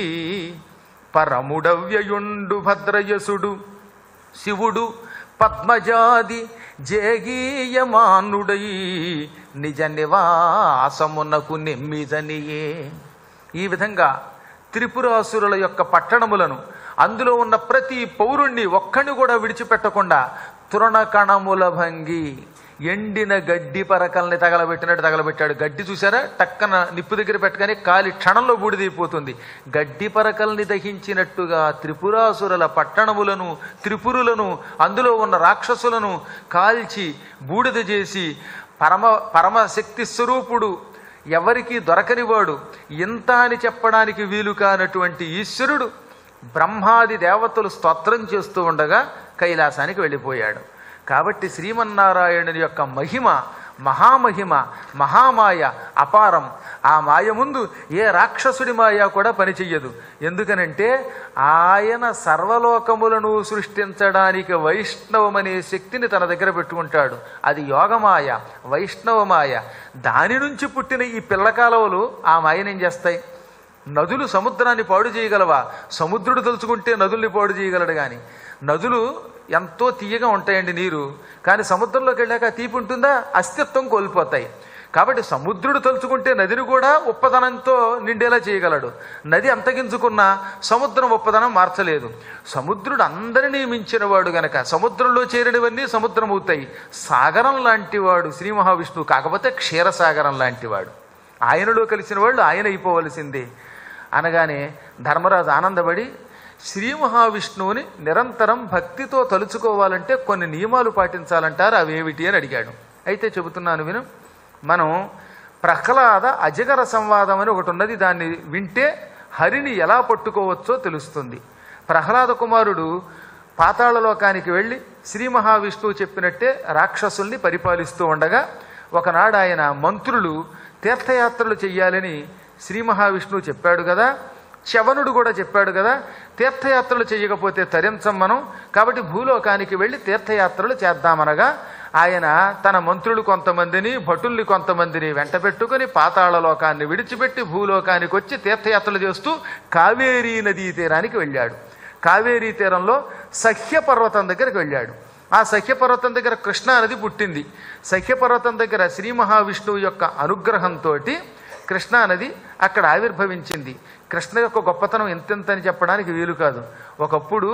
S1: పరముడవ్యయుండు భద్రయసుడు శివుడు పద్మజాది జేగీయమానుడై నిజ నివాసమునకు నెమ్మిదనియే ఈ విధంగా త్రిపురాసురుల యొక్క పట్టణములను అందులో ఉన్న ప్రతి పౌరుణ్ణి ఒక్కడిని కూడా విడిచిపెట్టకుండా తృణకణముల భంగి ఎండిన గడ్డి పరకల్ని తగలబెట్టినట్టు తగలబెట్టాడు గడ్డి చూసారా టక్కన నిప్పు దగ్గర పెట్టగానే కాలి క్షణంలో బూడిదైపోతుంది గడ్డి పరకల్ని దహించినట్టుగా త్రిపురాసురుల పట్టణములను త్రిపురులను అందులో ఉన్న రాక్షసులను కాల్చి బూడిద చేసి పరమ పరమశక్తి స్వరూపుడు ఎవరికి దొరకనివాడు ఇంత అని చెప్పడానికి వీలు కానటువంటి ఈశ్వరుడు బ్రహ్మాది దేవతలు స్తోత్రం చేస్తూ ఉండగా కైలాసానికి వెళ్ళిపోయాడు కాబట్టి శ్రీమన్నారాయణుని యొక్క మహిమ మహామహిమ మహామాయ అపారం ఆ మాయ ముందు ఏ రాక్షసుడి మాయ కూడా పనిచెయ్యదు ఎందుకనంటే ఆయన సర్వలోకములను సృష్టించడానికి వైష్ణవమనే శక్తిని తన దగ్గర పెట్టుకుంటాడు అది యోగమాయ వైష్ణవమాయ దాని నుంచి పుట్టిన ఈ పిల్లకాలవలు ఆ మాయనేం చేస్తాయి నదులు సముద్రాన్ని పాడు చేయగలవా సముద్రుడు తలుచుకుంటే నదుల్ని పాడు చేయగలడు కానీ నదులు ఎంతో తీయగా ఉంటాయండి నీరు కానీ సముద్రంలోకి వెళ్ళాక ఆ తీపి ఉంటుందా అస్తిత్వం కోల్పోతాయి కాబట్టి సముద్రుడు తలుచుకుంటే నదిని కూడా ఉప్పదనంతో నిండేలా చేయగలడు నది అంతగించుకున్నా సముద్రం ఉప్పదనం మార్చలేదు సముద్రుడు అందరినీ మించినవాడు గనక సముద్రంలో చేరినవన్నీ సముద్రం అవుతాయి సాగరం లాంటివాడు శ్రీ మహావిష్ణువు కాకపోతే క్షీరసాగరం లాంటివాడు ఆయనలో కలిసిన వాళ్ళు ఆయన అయిపోవలసిందే అనగానే ధర్మరాజు ఆనందపడి శ్రీ మహావిష్ణువుని నిరంతరం భక్తితో తలుచుకోవాలంటే కొన్ని నియమాలు పాటించాలంటారు అవేమిటి అని అడిగాడు అయితే చెబుతున్నాను విను మనం ప్రహ్లాద అజగర సంవాదం అని ఒకటి ఉన్నది దాన్ని వింటే హరిని ఎలా పట్టుకోవచ్చో తెలుస్తుంది ప్రహ్లాద కుమారుడు పాతాళలోకానికి వెళ్ళి శ్రీ మహావిష్ణువు చెప్పినట్టే రాక్షసుల్ని పరిపాలిస్తూ ఉండగా ఒకనాడు ఆయన మంత్రులు తీర్థయాత్రలు చెయ్యాలని శ్రీ మహావిష్ణువు చెప్పాడు కదా చవనుడు కూడా చెప్పాడు కదా తీర్థయాత్రలు చేయకపోతే తరించం మనం కాబట్టి భూలోకానికి వెళ్ళి తీర్థయాత్రలు చేద్దామనగా ఆయన తన మంత్రులు కొంతమందిని భటుల్ని కొంతమందిని వెంట పెట్టుకుని పాతాళ లోకాన్ని విడిచిపెట్టి భూలోకానికి వచ్చి తీర్థయాత్రలు చేస్తూ కావేరీ నదీ తీరానికి వెళ్ళాడు కావేరీ తీరంలో సహ్యపర్వతం దగ్గరికి వెళ్ళాడు ఆ సఖ్యపర్వతం దగ్గర కృష్ణానది పుట్టింది సఖ్యపర్వతం దగ్గర శ్రీ మహావిష్ణువు యొక్క అనుగ్రహంతో కృష్ణానది అక్కడ ఆవిర్భవించింది కృష్ణ యొక్క గొప్పతనం ఎంతెంతని చెప్పడానికి వీలు కాదు ఒకప్పుడు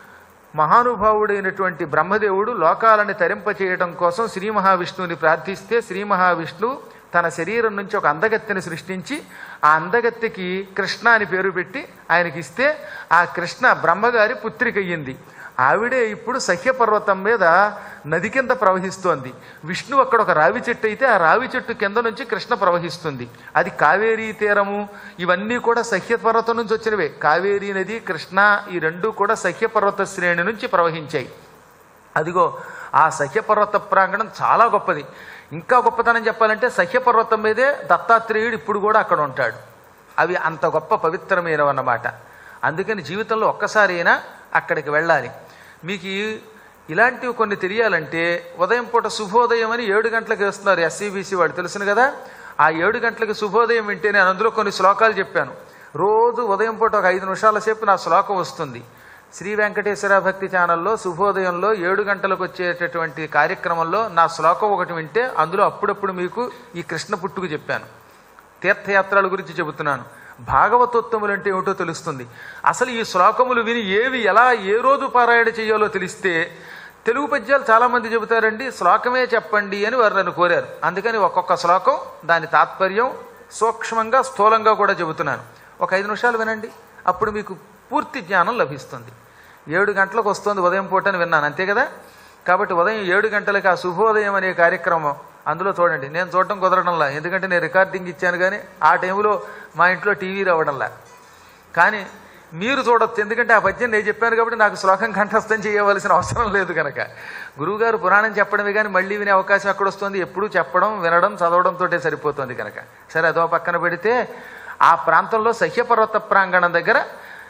S1: మహానుభావుడైనటువంటి బ్రహ్మదేవుడు లోకాలని తరింపచేయడం కోసం శ్రీ మహావిష్ణువుని ప్రార్థిస్తే శ్రీ మహావిష్ణువు తన శరీరం నుంచి ఒక అందగత్తెని సృష్టించి ఆ అందగత్తెకి కృష్ణ అని పేరు పెట్టి ఆయనకి ఇస్తే ఆ కృష్ణ బ్రహ్మగారి పుత్రిక అయ్యింది ఆవిడే ఇప్పుడు సహ్యపర్వతం మీద నది కింద ప్రవహిస్తోంది విష్ణు అక్కడ ఒక రావి చెట్టు అయితే ఆ రావి చెట్టు కింద నుంచి కృష్ణ ప్రవహిస్తుంది అది కావేరీ తీరము ఇవన్నీ కూడా సహ్యపర్వతం నుంచి వచ్చినవే కావేరీ నది కృష్ణ ఈ రెండు కూడా సహ్యపర్వత శ్రేణి నుంచి ప్రవహించాయి అదిగో ఆ సహ్యపర్వత ప్రాంగణం చాలా గొప్పది ఇంకా గొప్పతనం చెప్పాలంటే సహ్యపర్వతం మీదే దత్తాత్రేయుడు ఇప్పుడు కూడా అక్కడ ఉంటాడు అవి అంత గొప్ప పవిత్రమైనవన్నమాట అందుకని జీవితంలో ఒక్కసారైనా అక్కడికి వెళ్ళాలి మీకు ఈ- ఇలాంటివి కొన్ని తెలియాలంటే ఉదయం పూట శుభోదయం అని ఏడు గంటలకు వేస్తున్నారు ఎస్సీబీసీ వాడు తెలుసును కదా ఆ ఏడు గంటలకు శుభోదయం వింటే నేను అందులో కొన్ని శ్లోకాలు చెప్పాను రోజు ఉదయం పూట ఒక ఐదు నిమిషాల సేపు నా శ్లోకం వస్తుంది శ్రీ వెంకటేశ్వర భక్తి ఛానల్లో శుభోదయంలో ఏడు గంటలకు వచ్చేటటువంటి కార్యక్రమంలో నా శ్లోకం ఒకటి వింటే అందులో అప్పుడప్పుడు మీకు ఈ కృష్ణ పుట్టుకు చెప్పాను తీర్థయాత్రల గురించి చెబుతున్నాను భాగవతోత్తములు అంటే ఏమిటో తెలుస్తుంది అసలు ఈ శ్లోకములు విని ఏవి ఎలా ఏ రోజు పారాయణ చేయాలో తెలిస్తే తెలుగు పద్యాలు చాలామంది చెబుతారండి శ్లోకమే చెప్పండి అని వారు నన్ను కోరారు అందుకని ఒక్కొక్క శ్లోకం దాని తాత్పర్యం సూక్ష్మంగా స్థూలంగా కూడా చెబుతున్నాను ఒక ఐదు నిమిషాలు వినండి అప్పుడు మీకు పూర్తి జ్ఞానం లభిస్తుంది ఏడు గంటలకు వస్తుంది ఉదయం పూట అని విన్నాను అంతే కదా కాబట్టి ఉదయం ఏడు గంటలకు ఆ శుభోదయం అనే కార్యక్రమం అందులో చూడండి నేను చూడటం కుదరడంలా ఎందుకంటే నేను రికార్డింగ్ ఇచ్చాను కానీ ఆ టైంలో మా ఇంట్లో టీవీ రావడంలా కానీ మీరు చూడొచ్చు ఎందుకంటే ఆ పద్యం నేను చెప్పాను కాబట్టి నాకు శ్లోకం కంఠస్థం చేయవలసిన అవసరం లేదు కనుక గురువుగారు పురాణం చెప్పడమే కానీ మళ్ళీ వినే అవకాశం ఎక్కడ వస్తుంది ఎప్పుడూ చెప్పడం వినడం చదవడంతో సరిపోతుంది కనుక సరే అదో పక్కన పెడితే ఆ ప్రాంతంలో సహ్యపర్వత ప్రాంగణం దగ్గర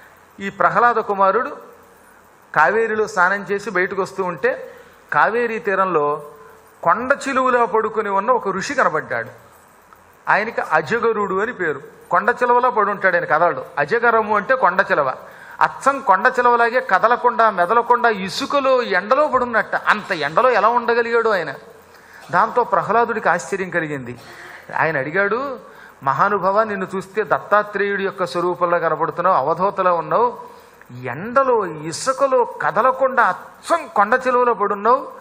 S1: ఈ ప్రహ్లాద కుమారుడు కావేరిలో స్నానం చేసి బయటకు వస్తూ ఉంటే కావేరీ తీరంలో కొండ చిలువలో పడుకుని ఉన్న ఒక ఋషి కనబడ్డాడు ఆయనకి అజగరుడు అని పేరు కొండ చిలవలో పడి ఉంటాడు ఆయన కదలడు అజగరము అంటే కొండ చిలవ అచ్చం కొండ చిలవలాగే కదలకుండా మెదలకుండా ఇసుకలో ఎండలో పడున్నట్ట అంత ఎండలో ఎలా ఉండగలిగాడు ఆయన దాంతో ప్రహ్లాదుడికి ఆశ్చర్యం కలిగింది ఆయన అడిగాడు మహానుభవ నిన్ను చూస్తే దత్తాత్రేయుడి యొక్క స్వరూపంలో కనబడుతున్నావు అవధూతలో ఉన్నావు ఎండలో ఇసుకలో కదలకుండా అచ్చం కొండ చెలువలో పడున్నావు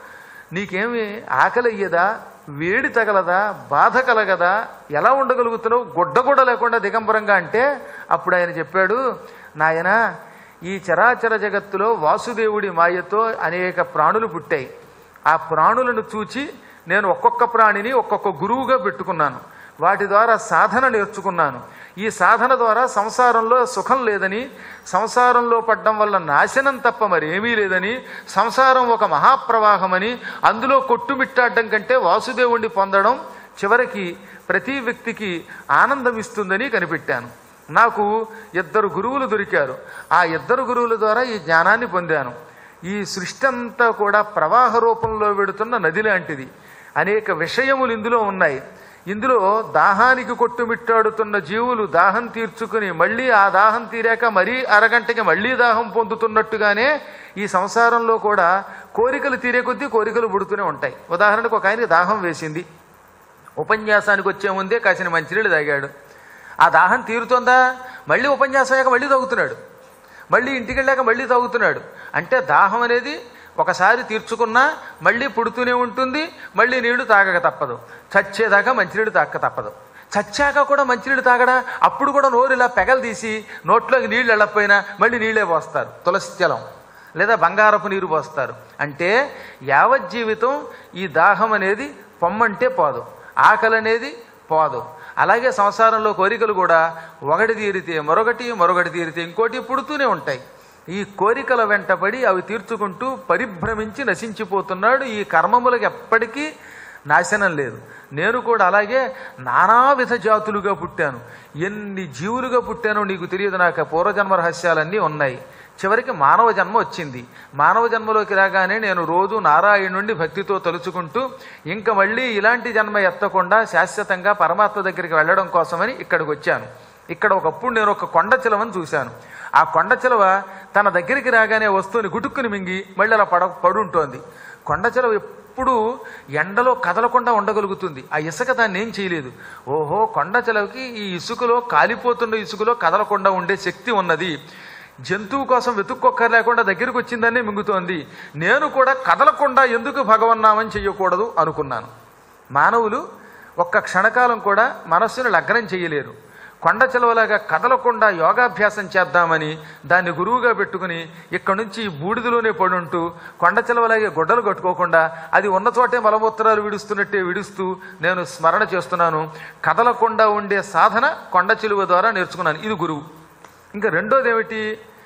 S1: నీకేమి ఆకలి అయ్యేదా వేడి తగలదా బాధ కలగదా ఎలా ఉండగలుగుతున్నావు గుడ్డ కూడా లేకుండా దిగంబరంగా అంటే అప్పుడు ఆయన చెప్పాడు నాయన ఈ చరాచర జగత్తులో వాసుదేవుడి మాయతో అనేక ప్రాణులు పుట్టాయి ఆ ప్రాణులను చూచి నేను ఒక్కొక్క ప్రాణిని ఒక్కొక్క గురువుగా పెట్టుకున్నాను వాటి ద్వారా సాధన నేర్చుకున్నాను ఈ సాధన ద్వారా సంసారంలో సుఖం లేదని సంసారంలో పడ్డం వల్ల నాశనం తప్ప మరేమీ లేదని సంసారం ఒక మహాప్రవాహమని అందులో కొట్టుమిట్టాడడం కంటే వాసుదేవుణ్ణి పొందడం చివరికి ప్రతి వ్యక్తికి ఆనందం ఇస్తుందని కనిపెట్టాను నాకు ఇద్దరు గురువులు దొరికారు ఆ ఇద్దరు గురువుల ద్వారా ఈ జ్ఞానాన్ని పొందాను ఈ సృష్టి అంతా కూడా ప్రవాహ రూపంలో వెడుతున్న నది లాంటిది అనేక విషయములు ఇందులో ఉన్నాయి ఇందులో దాహానికి కొట్టుమిట్టాడుతున్న జీవులు దాహం తీర్చుకుని మళ్ళీ ఆ దాహం తీరాక మరీ అరగంటకి మళ్ళీ దాహం పొందుతున్నట్టుగానే ఈ సంసారంలో కూడా కోరికలు తీరే కొద్దీ కోరికలు పుడుతూనే ఉంటాయి ఉదాహరణకు ఒక ఆయనకి దాహం వేసింది ఉపన్యాసానికి వచ్చే ముందే కాసిన మంచినీళ్ళు తాగాడు ఆ దాహం తీరుతుందా మళ్ళీ ఉపన్యాసం అయ్యాక మళ్ళీ తాగుతున్నాడు మళ్ళీ ఇంటికి వెళ్ళాక మళ్ళీ తాగుతున్నాడు అంటే దాహం అనేది ఒకసారి తీర్చుకున్నా మళ్ళీ పుడుతూనే ఉంటుంది మళ్ళీ నీళ్లు తాగక తప్పదు చచ్చేదాకా మంచినీళ్ళు తాగక తప్పదు చచ్చాక కూడా మంచినీళ్ళు తాగడా అప్పుడు కూడా నోరు ఇలా పెగలు తీసి నోట్లోకి నీళ్ళు వెళ్ళకపోయినా మళ్ళీ నీళ్ళే పోస్తారు తులసి జలం లేదా బంగారపు నీరు పోస్తారు అంటే యావత్ జీవితం ఈ దాహం అనేది పొమ్మంటే పోదు ఆకలి అనేది పోదు అలాగే సంసారంలో కోరికలు కూడా ఒకటి తీరితే మరొకటి మరొకటి తీరితే ఇంకోటి పుడుతూనే ఉంటాయి ఈ కోరికల వెంటపడి అవి తీర్చుకుంటూ పరిభ్రమించి నశించిపోతున్నాడు ఈ కర్మములకు ఎప్పటికీ నాశనం లేదు నేను కూడా అలాగే నానావిధ జాతులుగా పుట్టాను ఎన్ని జీవులుగా పుట్టానో నీకు తెలియదు నాకు ఆ పూర్వజన్మ రహస్యాలన్నీ ఉన్నాయి చివరికి మానవ జన్మ వచ్చింది మానవ జన్మలోకి రాగానే నేను రోజు నారాయణుండి భక్తితో తలుచుకుంటూ ఇంకా మళ్ళీ ఇలాంటి జన్మ ఎత్తకుండా శాశ్వతంగా పరమాత్మ దగ్గరికి వెళ్ళడం కోసమని ఇక్కడికి వచ్చాను ఇక్కడ ఒకప్పుడు నేను ఒక కొండ చిలవని చూశాను ఆ కొండ చిలవ తన దగ్గరికి రాగానే వస్తువుని గుటుక్కుని మింగి మళ్ళీ అలా పడ పడుంటోంది కొండ చిలవ ఎప్పుడు ఎండలో కదలకుండా ఉండగలుగుతుంది ఆ ఇసుక దాన్ని ఏం చేయలేదు ఓహో కొండ చిలవకి ఈ ఇసుకలో కాలిపోతున్న ఇసుకలో కదలకుండా ఉండే శక్తి ఉన్నది జంతువు కోసం వెతుక్కొక్కర్ లేకుండా దగ్గరికి వచ్చిందని మింగుతోంది నేను కూడా కదలకుండా ఎందుకు భగవన్నామని చెయ్యకూడదు అనుకున్నాను మానవులు ఒక్క క్షణకాలం కూడా మనస్సును లగ్నం చేయలేరు కొండ చెలవలాగా కదలకుండా యోగాభ్యాసం చేద్దామని దాన్ని గురువుగా పెట్టుకుని ఇక్కడి నుంచి ఈ బూడిదలోనే పడుంటూ కొండ చెలవలాగే గుడ్డలు కట్టుకోకుండా అది ఉన్న చోటే మలమూత్రాలు విడుస్తున్నట్టే విడుస్తూ నేను స్మరణ చేస్తున్నాను కదలకుండా ఉండే సాధన కొండ చెలువ ద్వారా నేర్చుకున్నాను ఇది గురువు ఇంకా రెండోది ఏమిటి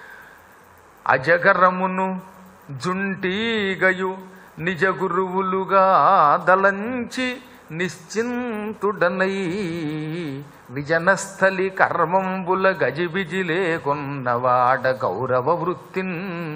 S1: అజగరమును జుంటీగయు నిజ గురువులుగా దలంచి నిశ్చింతుడనై విజనస్థలి కర్మంబుల గజిబిజి లేకున్నవాడ గౌరవ వృత్తిన్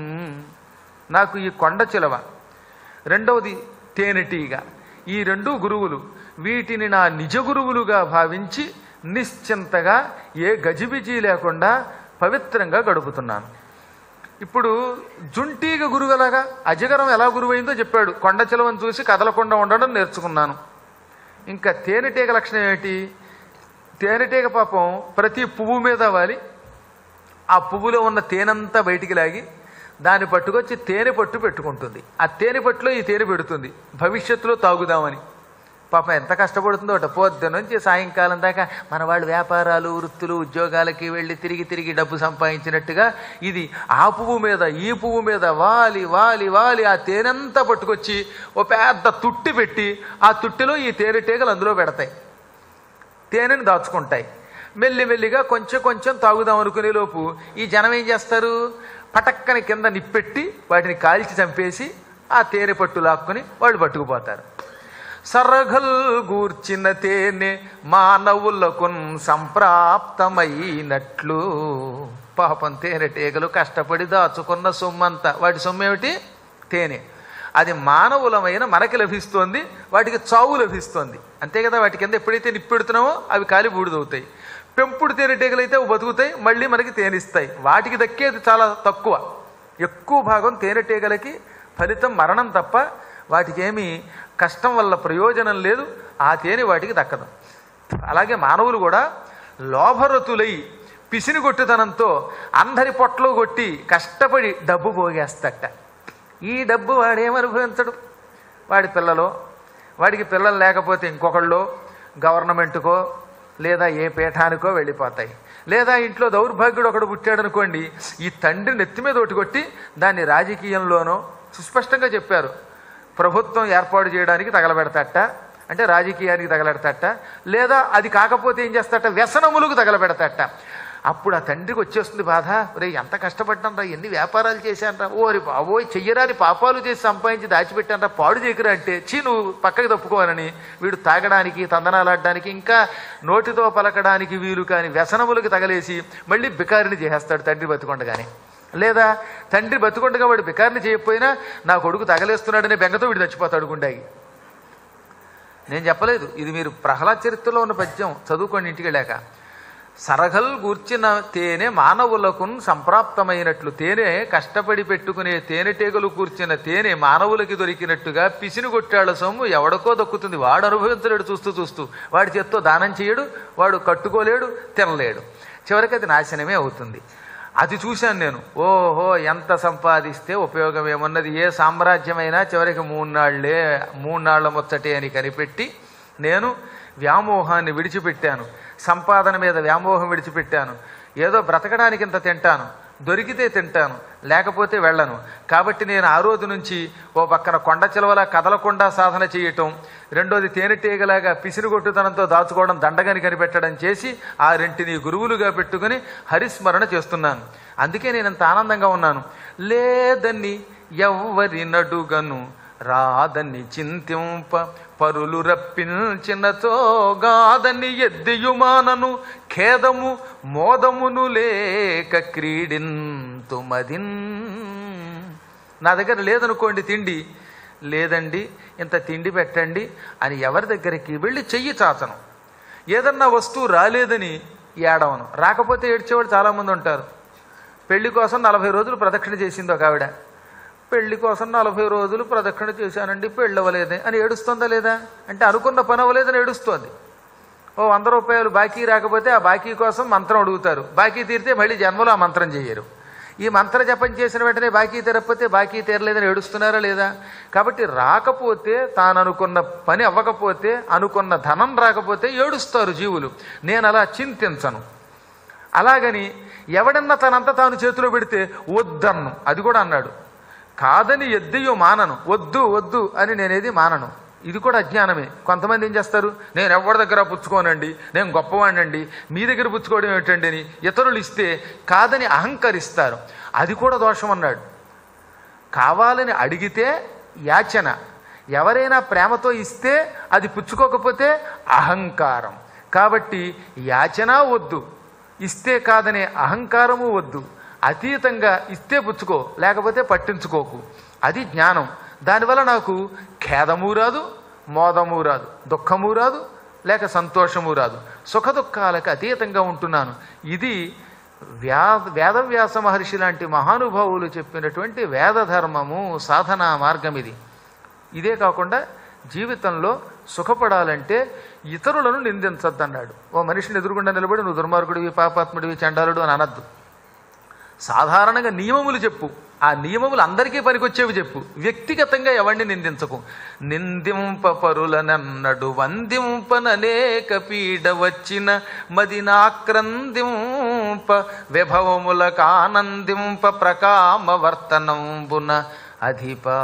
S1: నాకు ఈ కొండ చిలవ రెండవది తేనెటీగ ఈ రెండు గురువులు వీటిని నా నిజ గురువులుగా భావించి నిశ్చింతగా ఏ గజిబిజి లేకుండా పవిత్రంగా గడుపుతున్నాను ఇప్పుడు జుంటీగ గురువులాగా అజగరం ఎలా గురువైందో చెప్పాడు కొండ చిలవను చూసి కదలకుండా ఉండడం నేర్చుకున్నాను ఇంకా తేనెటీగ లక్షణం ఏమిటి తేనెటీగ పాపం ప్రతి పువ్వు మీద వాలి ఆ పువ్వులో ఉన్న తేనంతా బయటికి లాగి దాన్ని పట్టుకొచ్చి తేనె పట్టు పెట్టుకుంటుంది ఆ తేనె పట్టులో ఈ తేనె పెడుతుంది భవిష్యత్తులో తాగుదామని పాపం ఎంత కష్టపడుతుందో అట పొద్దు నుంచి సాయంకాలం దాకా మన వాళ్ళు వ్యాపారాలు వృత్తులు ఉద్యోగాలకి వెళ్ళి తిరిగి తిరిగి డబ్బు సంపాదించినట్టుగా ఇది ఆ పువ్వు మీద ఈ పువ్వు మీద వాలి వాలి వాలి ఆ తేనెంతా పట్టుకొచ్చి ఓ పెద్ద తుట్టి పెట్టి ఆ తుట్టిలో ఈ తేనెటీగలు అందులో పెడతాయి తేనెని దాచుకుంటాయి మెల్లిమెల్లిగా కొంచెం కొంచెం తాగుదాం అనుకునే లోపు ఈ జనం ఏం చేస్తారు పటక్కని కింద నిప్పెట్టి వాటిని కాల్చి చంపేసి ఆ తేనె పట్టు లాక్కుని వాళ్ళు పట్టుకుపోతారు సరగల్ గూర్చిన తేనె మానవులకు సంప్రాప్తమైనట్లు పాపం తేనెటీగలు కష్టపడి దాచుకున్న సొమ్మంతా వాటి సొమ్ము ఏమిటి తేనె అది మానవులమైన మనకి లభిస్తోంది వాటికి చావు లభిస్తోంది అంతే కదా వాటి కింద ఎప్పుడైతే నిప్పెడుతున్నామో అవి కాలి బూడిదవుతాయి పెంపుడు తేనెటీగలైతే అవి బతుకుతాయి మళ్ళీ మనకి తేనిస్తాయి వాటికి దక్కేది చాలా తక్కువ ఎక్కువ భాగం తేనెటీగలకి ఫలితం మరణం తప్ప వాటికి ఏమీ కష్టం వల్ల ప్రయోజనం లేదు ఆ తేనె వాటికి దక్కదు అలాగే మానవులు కూడా లోభరతులై పిసిని కొట్టుతనంతో అందరి పొట్టలో కొట్టి కష్టపడి డబ్బు పోగేస్తట ఈ డబ్బు వాడేం అనుభవించడు వాడి పిల్లలో వాడికి పిల్లలు లేకపోతే ఇంకొకళ్ళు గవర్నమెంట్కో లేదా ఏ పీఠానికో వెళ్ళిపోతాయి లేదా ఇంట్లో దౌర్భాగ్యుడు ఒకడు పుట్టాడు అనుకోండి ఈ తండ్రి నెత్తి మీద ఒకటి కొట్టి దాన్ని రాజకీయంలోనో సుస్పష్టంగా చెప్పారు ప్రభుత్వం ఏర్పాటు చేయడానికి తగలబెడతాట అంటే రాజకీయానికి తగలబెడతాట లేదా అది కాకపోతే ఏం చేస్తాట వ్యసనములకు తగలబెడతాట అప్పుడు ఆ తండ్రికి వచ్చేస్తుంది బాధ రే ఎంత కష్టపడ్డాను రా ఎన్ని వ్యాపారాలు చేశానరా ఓరి బాబోయ్ చెయ్యరాని పాపాలు చేసి సంపాదించి దాచిపెట్టానరా పాడు చేయకురా అంటే చీ నువ్వు పక్కకి తప్పుకోవాలని వీడు తాగడానికి తందనాలాడడానికి ఇంకా నోటితో పలకడానికి వీలు కాని వ్యసనములకు తగలేసి మళ్ళీ బికారిని చేసేస్తాడు తండ్రి బతుకుండగానే లేదా తండ్రి బతుకుండగా వాడు బికారిని చేయకపోయినా నా కొడుకు తగలేస్తున్నాడనే బెంగతో వీడు చచ్చిపోతాడు గుండాగి నేను చెప్పలేదు ఇది మీరు ప్రహ్లాద్ చరిత్రలో ఉన్న పద్యం చదువుకోండి ఇంటికి వెళ్ళాక సరగల్ గూర్చిన తేనె మానవులకు సంప్రాప్తమైనట్లు తేనె కష్టపడి పెట్టుకునే తేనెటీగలు కూర్చిన తేనె మానవులకి దొరికినట్టుగా పిసిని కొట్టాళ్ళ సొమ్ము ఎవడికో దక్కుతుంది వాడు అనుభవించలేడు చూస్తూ చూస్తూ వాడి చేత్తో దానం చేయడు వాడు కట్టుకోలేడు తినలేడు చివరికి అది నాశనమే అవుతుంది అది చూశాను నేను ఓహో ఎంత సంపాదిస్తే ఉపయోగం ఏమున్నది ఏ సామ్రాజ్యమైనా చివరికి మూడు నాళ్లే మూడు నాళ్ల ముచ్చటే అని కనిపెట్టి నేను వ్యామోహాన్ని విడిచిపెట్టాను సంపాదన మీద వ్యామోహం విడిచిపెట్టాను ఏదో బ్రతకడానికి ఇంత తింటాను దొరికితే తింటాను లేకపోతే వెళ్ళను కాబట్టి నేను ఆ రోజు నుంచి ఓ పక్కన కొండ చిలవలా కదలకుండా సాధన చేయటం రెండోది తేనెటీగలాగా పిసిరిగొట్టుతనంతో దాచుకోవడం దండగని కనిపెట్టడం చేసి ఆ రెంటిని గురువులుగా పెట్టుకుని హరిస్మరణ చేస్తున్నాను అందుకే నేను ఇంత ఆనందంగా ఉన్నాను లేదని ఎవ్వరి నడుగను రాదని చింతింప పరులు రప్పించినతో గాదని ఎద్దియుమానను ఖేదము మోదమును లేక క్రీడింతుమదిన్ నా దగ్గర లేదనుకోండి తిండి లేదండి ఇంత తిండి పెట్టండి అని ఎవరి దగ్గరికి వెళ్ళి చెయ్యి చాచను ఏదన్నా వస్తువు రాలేదని ఏడవను రాకపోతే ఏడ్చేవాడు చాలామంది ఉంటారు పెళ్లి కోసం నలభై రోజులు ప్రదక్షిణ చేసింది ఒక ఆవిడ పెళ్లి కోసం నలభై రోజులు ప్రదక్షిణ చేశానండి పెళ్ళి అవ్వలేదే అని ఏడుస్తుందా లేదా అంటే అనుకున్న పని అవ్వలేదని ఏడుస్తోంది ఓ వంద రూపాయలు బాకీ రాకపోతే ఆ బాకీ కోసం మంత్రం అడుగుతారు బాకీ తీరితే మళ్ళీ జన్మలో ఆ మంత్రం చేయరు ఈ మంత్ర జపం చేసిన వెంటనే బాకీ తీరకపోతే బాకీ తీరలేదని ఏడుస్తున్నారా లేదా కాబట్టి రాకపోతే తాను అనుకున్న పని అవ్వకపోతే అనుకున్న ధనం రాకపోతే ఏడుస్తారు జీవులు నేను అలా చింతించను అలాగని ఎవడన్నా తనంతా తాను చేతిలో పెడితే వద్దన్ను అది కూడా అన్నాడు కాదని ఎద్దయ్యో మానను వద్దు వద్దు అని నేనేది మానను ఇది కూడా అజ్ఞానమే కొంతమంది ఏం చేస్తారు నేను ఎవరి దగ్గర పుచ్చుకోనండి నేను గొప్పవాడినండి మీ దగ్గర పుచ్చుకోవడం ఏమిటండి అని ఇతరులు ఇస్తే కాదని అహంకరిస్తారు అది కూడా దోషం అన్నాడు కావాలని అడిగితే యాచన ఎవరైనా ప్రేమతో ఇస్తే అది పుచ్చుకోకపోతే అహంకారం కాబట్టి యాచన వద్దు ఇస్తే కాదనే అహంకారము వద్దు అతీతంగా ఇస్తే పుచ్చుకో లేకపోతే పట్టించుకోకు అది జ్ఞానం దానివల్ల నాకు ఖేదము రాదు మోదము రాదు దుఃఖము రాదు లేక సంతోషము రాదు సుఖ దుఃఖాలకు అతీతంగా ఉంటున్నాను ఇది వ్యా వేదవ్యాస మహర్షి లాంటి మహానుభావులు చెప్పినటువంటి వేదధర్మము సాధనా మార్గం ఇది ఇదే కాకుండా జీవితంలో సుఖపడాలంటే ఇతరులను నిందించద్దన్నాడు ఓ మనిషిని ఎదురుగుండా నిలబడి నువ్వు దుర్మార్గుడివి పాపాత్ముడివి చండాలుడు అని అనద్దు సాధారణంగా నియమములు చెప్పు ఆ నియమములు అందరికీ పనికొచ్చేవి చెప్పు వ్యక్తిగతంగా ఎవరిని నిందించకు నిందింప పరులనన్నడు వందింపననేక పీడ వచ్చిన మదినాక్రందింప విభవములకు ఆనందింప ప్రకామ వర్తనంబున అధిపా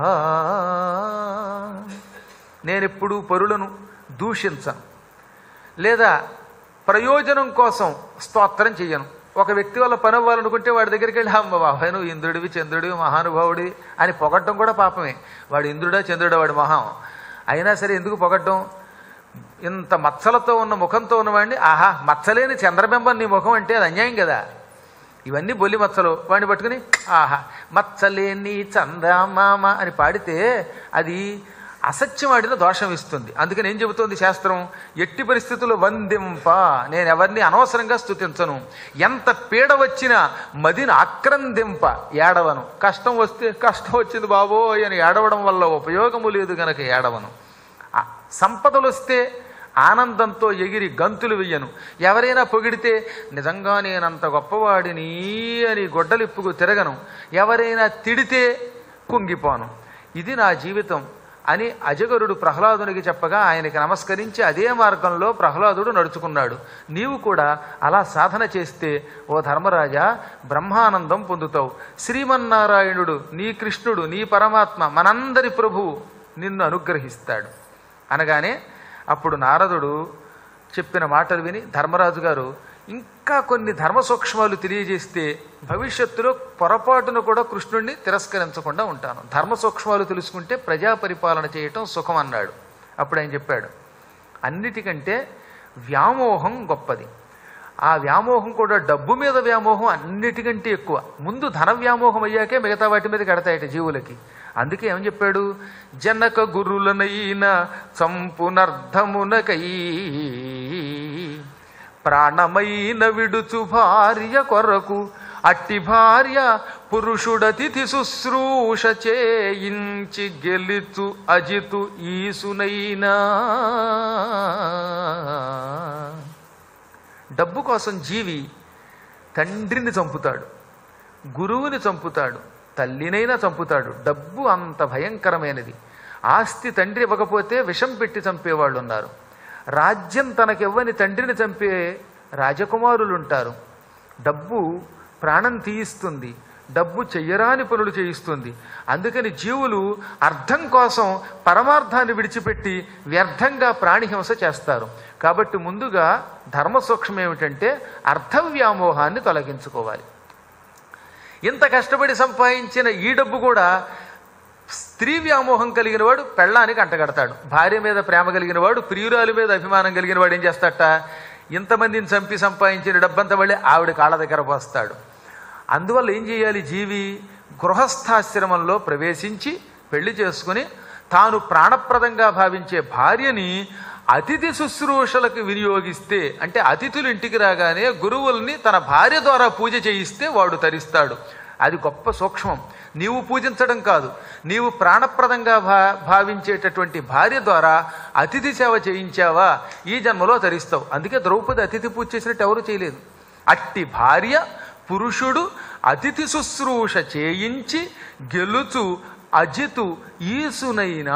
S1: నేనెప్పుడు పరులను దూషించను లేదా ప్రయోజనం కోసం స్తోత్రం చెయ్యను ఒక వ్యక్తి వల్ల పని అవ్వాలనుకుంటే వాడి దగ్గరికి వెళ్ళి అమ్మ బాబాయ్ నువ్వు ఇంద్రుడివి చంద్రుడివి మహానుభావుడి అని పొగట్టం కూడా పాపమే వాడు ఇంద్రుడా చంద్రుడా వాడి మహం అయినా సరే ఎందుకు పొగట్టం ఇంత మచ్చలతో ఉన్న ముఖంతో ఉన్నవాడిని ఆహా మచ్చలేని చంద్రబింబం నీ ముఖం అంటే అది అన్యాయం కదా ఇవన్నీ బొల్లి మచ్చలు వాడిని పట్టుకుని ఆహా మచ్చలేని చందమామ అని పాడితే అది అసత్యం ఆడిన దోషం ఇస్తుంది అందుకని ఏం చెబుతోంది శాస్త్రం ఎట్టి పరిస్థితుల్లో వందింప నేను ఎవరిని అనవసరంగా స్థుతించను ఎంత పీడ వచ్చినా మదిని ఆక్రందింప ఏడవను కష్టం వస్తే కష్టం వచ్చింది బాబోయ్ అని ఏడవడం వల్ల ఉపయోగము లేదు గనక ఏడవను ఆ సంపదలు వస్తే ఆనందంతో ఎగిరి గంతులు వెయ్యను ఎవరైనా పొగిడితే నిజంగా నేనంత గొప్పవాడిని అని గొడ్డలిప్పుకు తిరగను ఎవరైనా తిడితే కుంగిపోను ఇది నా జీవితం అని అజగరుడు ప్రహ్లాదునికి చెప్పగా ఆయనకి నమస్కరించి అదే మార్గంలో ప్రహ్లాదుడు నడుచుకున్నాడు నీవు కూడా అలా సాధన చేస్తే ఓ ధర్మరాజా బ్రహ్మానందం పొందుతావు శ్రీమన్నారాయణుడు నీ కృష్ణుడు నీ పరమాత్మ మనందరి ప్రభువు నిన్ను అనుగ్రహిస్తాడు అనగానే అప్పుడు నారదుడు చెప్పిన మాటలు విని ధర్మరాజు గారు ఇంకా కొన్ని ధర్మ సూక్ష్మాలు తెలియజేస్తే భవిష్యత్తులో పొరపాటును కూడా కృష్ణుడిని తిరస్కరించకుండా ఉంటాను ధర్మ సూక్ష్మాలు తెలుసుకుంటే ప్రజా పరిపాలన చేయటం సుఖం అన్నాడు అప్పుడు ఆయన చెప్పాడు అన్నిటికంటే వ్యామోహం గొప్పది ఆ వ్యామోహం కూడా డబ్బు మీద వ్యామోహం అన్నిటికంటే ఎక్కువ ముందు ధన వ్యామోహం అయ్యాకే మిగతా వాటి మీద కడతాయట జీవులకి అందుకే ఏమని చెప్పాడు జనక గురులనైన చంపునర్ధమునకై ప్రాణమైన విడుచు భార్య కొరకు అట్టి భార్య పురుషుడతిథి శుశ్రూష చేయించి గెలుచు అజితు ఈసునైనా డబ్బు కోసం జీవి తండ్రిని చంపుతాడు గురువుని చంపుతాడు తల్లినైనా చంపుతాడు డబ్బు అంత భయంకరమైనది ఆస్తి తండ్రి ఇవ్వకపోతే విషం పెట్టి చంపేవాళ్ళు ఉన్నారు రాజ్యం తనకివ్వని తండ్రిని చంపే రాజకుమారులు ఉంటారు డబ్బు ప్రాణం తీయిస్తుంది డబ్బు చెయ్యరాని పనులు చేయిస్తుంది అందుకని జీవులు అర్థం కోసం పరమార్థాన్ని విడిచిపెట్టి వ్యర్థంగా ప్రాణిహింస చేస్తారు కాబట్టి ముందుగా ధర్మ సూక్ష్మం ఏమిటంటే అర్థ వ్యామోహాన్ని తొలగించుకోవాలి ఇంత కష్టపడి సంపాదించిన ఈ డబ్బు కూడా స్త్రీ వ్యామోహం కలిగిన వాడు పెళ్ళానికి అంటగడతాడు భార్య మీద ప్రేమ కలిగిన వాడు ప్రియురాలి మీద అభిమానం కలిగిన వాడు ఏం చేస్తాడట ఇంతమందిని చంపి సంపాదించిన డబ్బంతా మళ్ళీ ఆవిడ కాళ్ళ దగ్గర పోస్తాడు అందువల్ల ఏం చేయాలి జీవి గృహస్థాశ్రమంలో ప్రవేశించి పెళ్లి చేసుకుని తాను ప్రాణప్రదంగా భావించే భార్యని అతిథి శుశ్రూషలకు వినియోగిస్తే అంటే అతిథులు ఇంటికి రాగానే గురువుల్ని తన భార్య ద్వారా పూజ చేయిస్తే వాడు తరిస్తాడు అది గొప్ప సూక్ష్మం నీవు పూజించడం కాదు నీవు ప్రాణప్రదంగా భా భావించేటటువంటి భార్య ద్వారా అతిథి సేవ చేయించావా ఈ జన్మలో తరిస్తావు అందుకే ద్రౌపది అతిథి పూజ చేసినట్టు ఎవరు చేయలేదు అట్టి భార్య పురుషుడు అతిథి శుశ్రూష చేయించి గెలుచు అజితు ఈసునైనా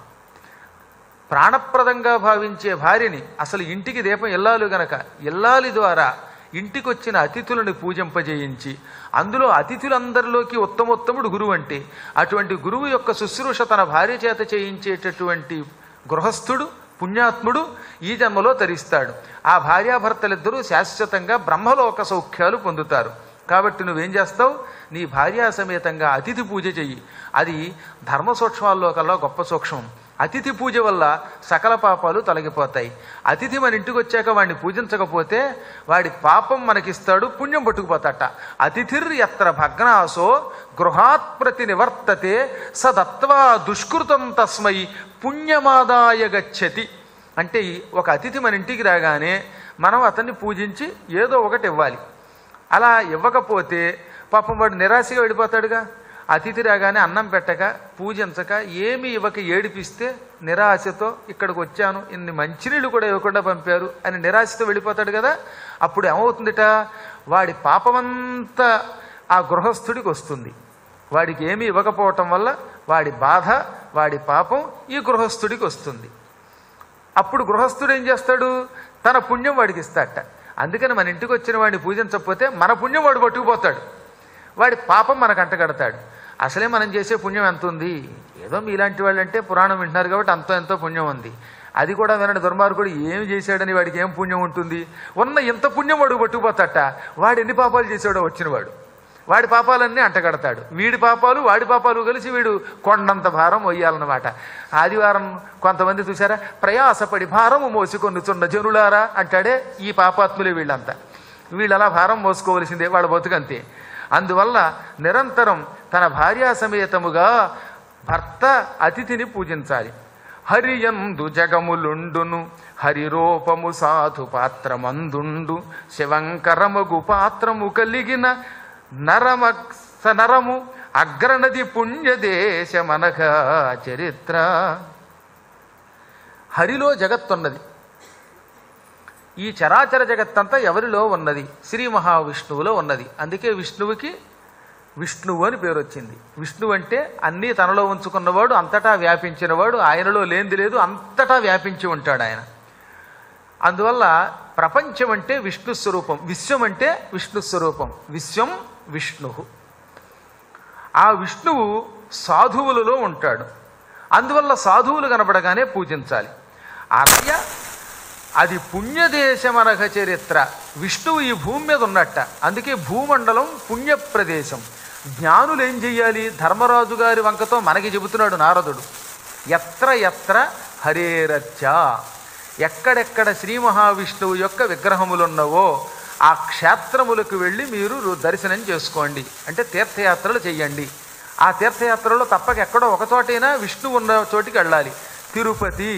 S1: ప్రాణప్రదంగా భావించే భార్యని అసలు ఇంటికి దీపం ఇల్లాలు గనక ఇల్లాలి ద్వారా ఇంటికొచ్చిన అతిథులను పూజింపజేయించి అందులో అతిథులందరిలోకి ఉత్తమోత్తముడు గురువు అంటే అటువంటి గురువు యొక్క శుశ్రూష తన భార్య చేత చేయించేటటువంటి గృహస్థుడు పుణ్యాత్ముడు ఈ జన్మలో తరిస్తాడు ఆ భార్యాభర్తలిద్దరూ శాశ్వతంగా బ్రహ్మలోక సౌఖ్యాలు పొందుతారు కాబట్టి నువ్వేం చేస్తావు నీ భార్యా సమేతంగా అతిథి పూజ చెయ్యి అది ధర్మ సూక్ష్మాల్లో కల్లా గొప్ప సూక్ష్మం అతిథి పూజ వల్ల సకల పాపాలు తొలగిపోతాయి అతిథి మన ఇంటికి వచ్చాక వాడిని పూజించకపోతే వాడి పాపం మనకిస్తాడు పుణ్యం పట్టుకుపోతాట అతిథిర్ ఎత్ర భగ్నాసో గృహాత్ ప్రతి నివర్తతే సదత్వా దుష్కృతం తస్మై పుణ్యమాదాయ గచ్చతి అంటే ఈ ఒక అతిథి మన ఇంటికి రాగానే మనం అతన్ని పూజించి ఏదో ఒకటి ఇవ్వాలి అలా ఇవ్వకపోతే పాపం వాడు నిరాశగా వెళ్ళిపోతాడుగా అతిథి రాగానే అన్నం పెట్టక పూజించక ఏమి ఇవ్వక ఏడిపిస్తే నిరాశతో ఇక్కడికి వచ్చాను ఇన్ని మంచినీళ్ళు కూడా ఇవ్వకుండా పంపారు అని నిరాశతో వెళ్ళిపోతాడు కదా అప్పుడు ఏమవుతుందిట వాడి పాపమంతా ఆ గృహస్థుడికి వస్తుంది వాడికి ఏమీ ఇవ్వకపోవటం వల్ల వాడి బాధ వాడి పాపం ఈ గృహస్థుడికి వస్తుంది అప్పుడు గృహస్థుడు ఏం చేస్తాడు తన పుణ్యం వాడికి ఇస్తాడట అందుకని మన ఇంటికి వచ్చిన వాడిని పూజించకపోతే మన పుణ్యం వాడు పట్టుకుపోతాడు వాడి పాపం మనకు అంటగడతాడు అసలే మనం చేసే పుణ్యం ఎంత ఉంది ఏదో మీలాంటి వాళ్ళంటే పురాణం వింటున్నారు కాబట్టి అంతో ఎంతో పుణ్యం ఉంది అది కూడా వినని దుర్మార్గుడు ఏమి చేశాడని వాడికి ఏం పుణ్యం ఉంటుంది ఉన్న ఇంత పుణ్యం వాడు పట్టుకుపోతాట వాడు ఎన్ని పాపాలు చేశాడో వచ్చినవాడు వాడి పాపాలన్నీ అంటగడతాడు వీడి పాపాలు వాడి పాపాలు కలిసి వీడు కొండంత భారం మొయ్యాలన్నమాట ఆదివారం కొంతమంది చూసారా ప్రయాసపడి భారము మోసుకొనుచున్న జనులారా అంటాడే ఈ పాపాత్ములే వీళ్ళంతా వీళ్ళు అలా భారం మోసుకోవలసిందే వాళ్ళ బతుకంతే అందువల్ల నిరంతరం తన భార్యా సమేతముగా భర్త అతిథిని పూజించాలి హరియందు జగములుండును హరిరూపము సాధు పాత్రమందుండు శివంకరమగు పాత్రము కలిగిన నరమక్స నరము అగ్రనది పుణ్యదేశమనఘ చరిత్ర హరిలో జగత్తున్నది ఈ చరాచర జగత్తంతా ఎవరిలో ఉన్నది శ్రీ మహావిష్ణువులో ఉన్నది అందుకే విష్ణువుకి విష్ణువు అని పేరు వచ్చింది విష్ణువు అంటే అన్నీ తనలో ఉంచుకున్నవాడు అంతటా వ్యాపించినవాడు ఆయనలో లేనిది లేదు అంతటా వ్యాపించి ఉంటాడు ఆయన అందువల్ల ప్రపంచం అంటే విష్ణు స్వరూపం విశ్వం అంటే విష్ణు స్వరూపం విశ్వం విష్ణు ఆ విష్ణువు సాధువులలో ఉంటాడు అందువల్ల సాధువులు కనపడగానే పూజించాలి అర్య అది పుణ్యదేశమనఘ చరిత్ర విష్ణువు ఈ భూమి మీద ఉన్నట్ట అందుకే భూమండలం పుణ్య ప్రదేశం జ్ఞానులు ఏం చెయ్యాలి ధర్మరాజు గారి వంకతో మనకి చెబుతున్నాడు నారదుడు ఎత్ర ఎత్ర హరేరచ్చ ఎక్కడెక్కడ శ్రీ మహావిష్ణువు యొక్క విగ్రహములున్నవో ఆ క్షేత్రములకు వెళ్ళి మీరు రు- దర్శనం చేసుకోండి అంటే తీర్థయాత్రలు చెయ్యండి ఆ తీర్థయాత్రలో తప్పక ఎక్కడో ఒక చోటైనా విష్ణువు ఉన్న చోటికి వెళ్ళాలి తిరుపతి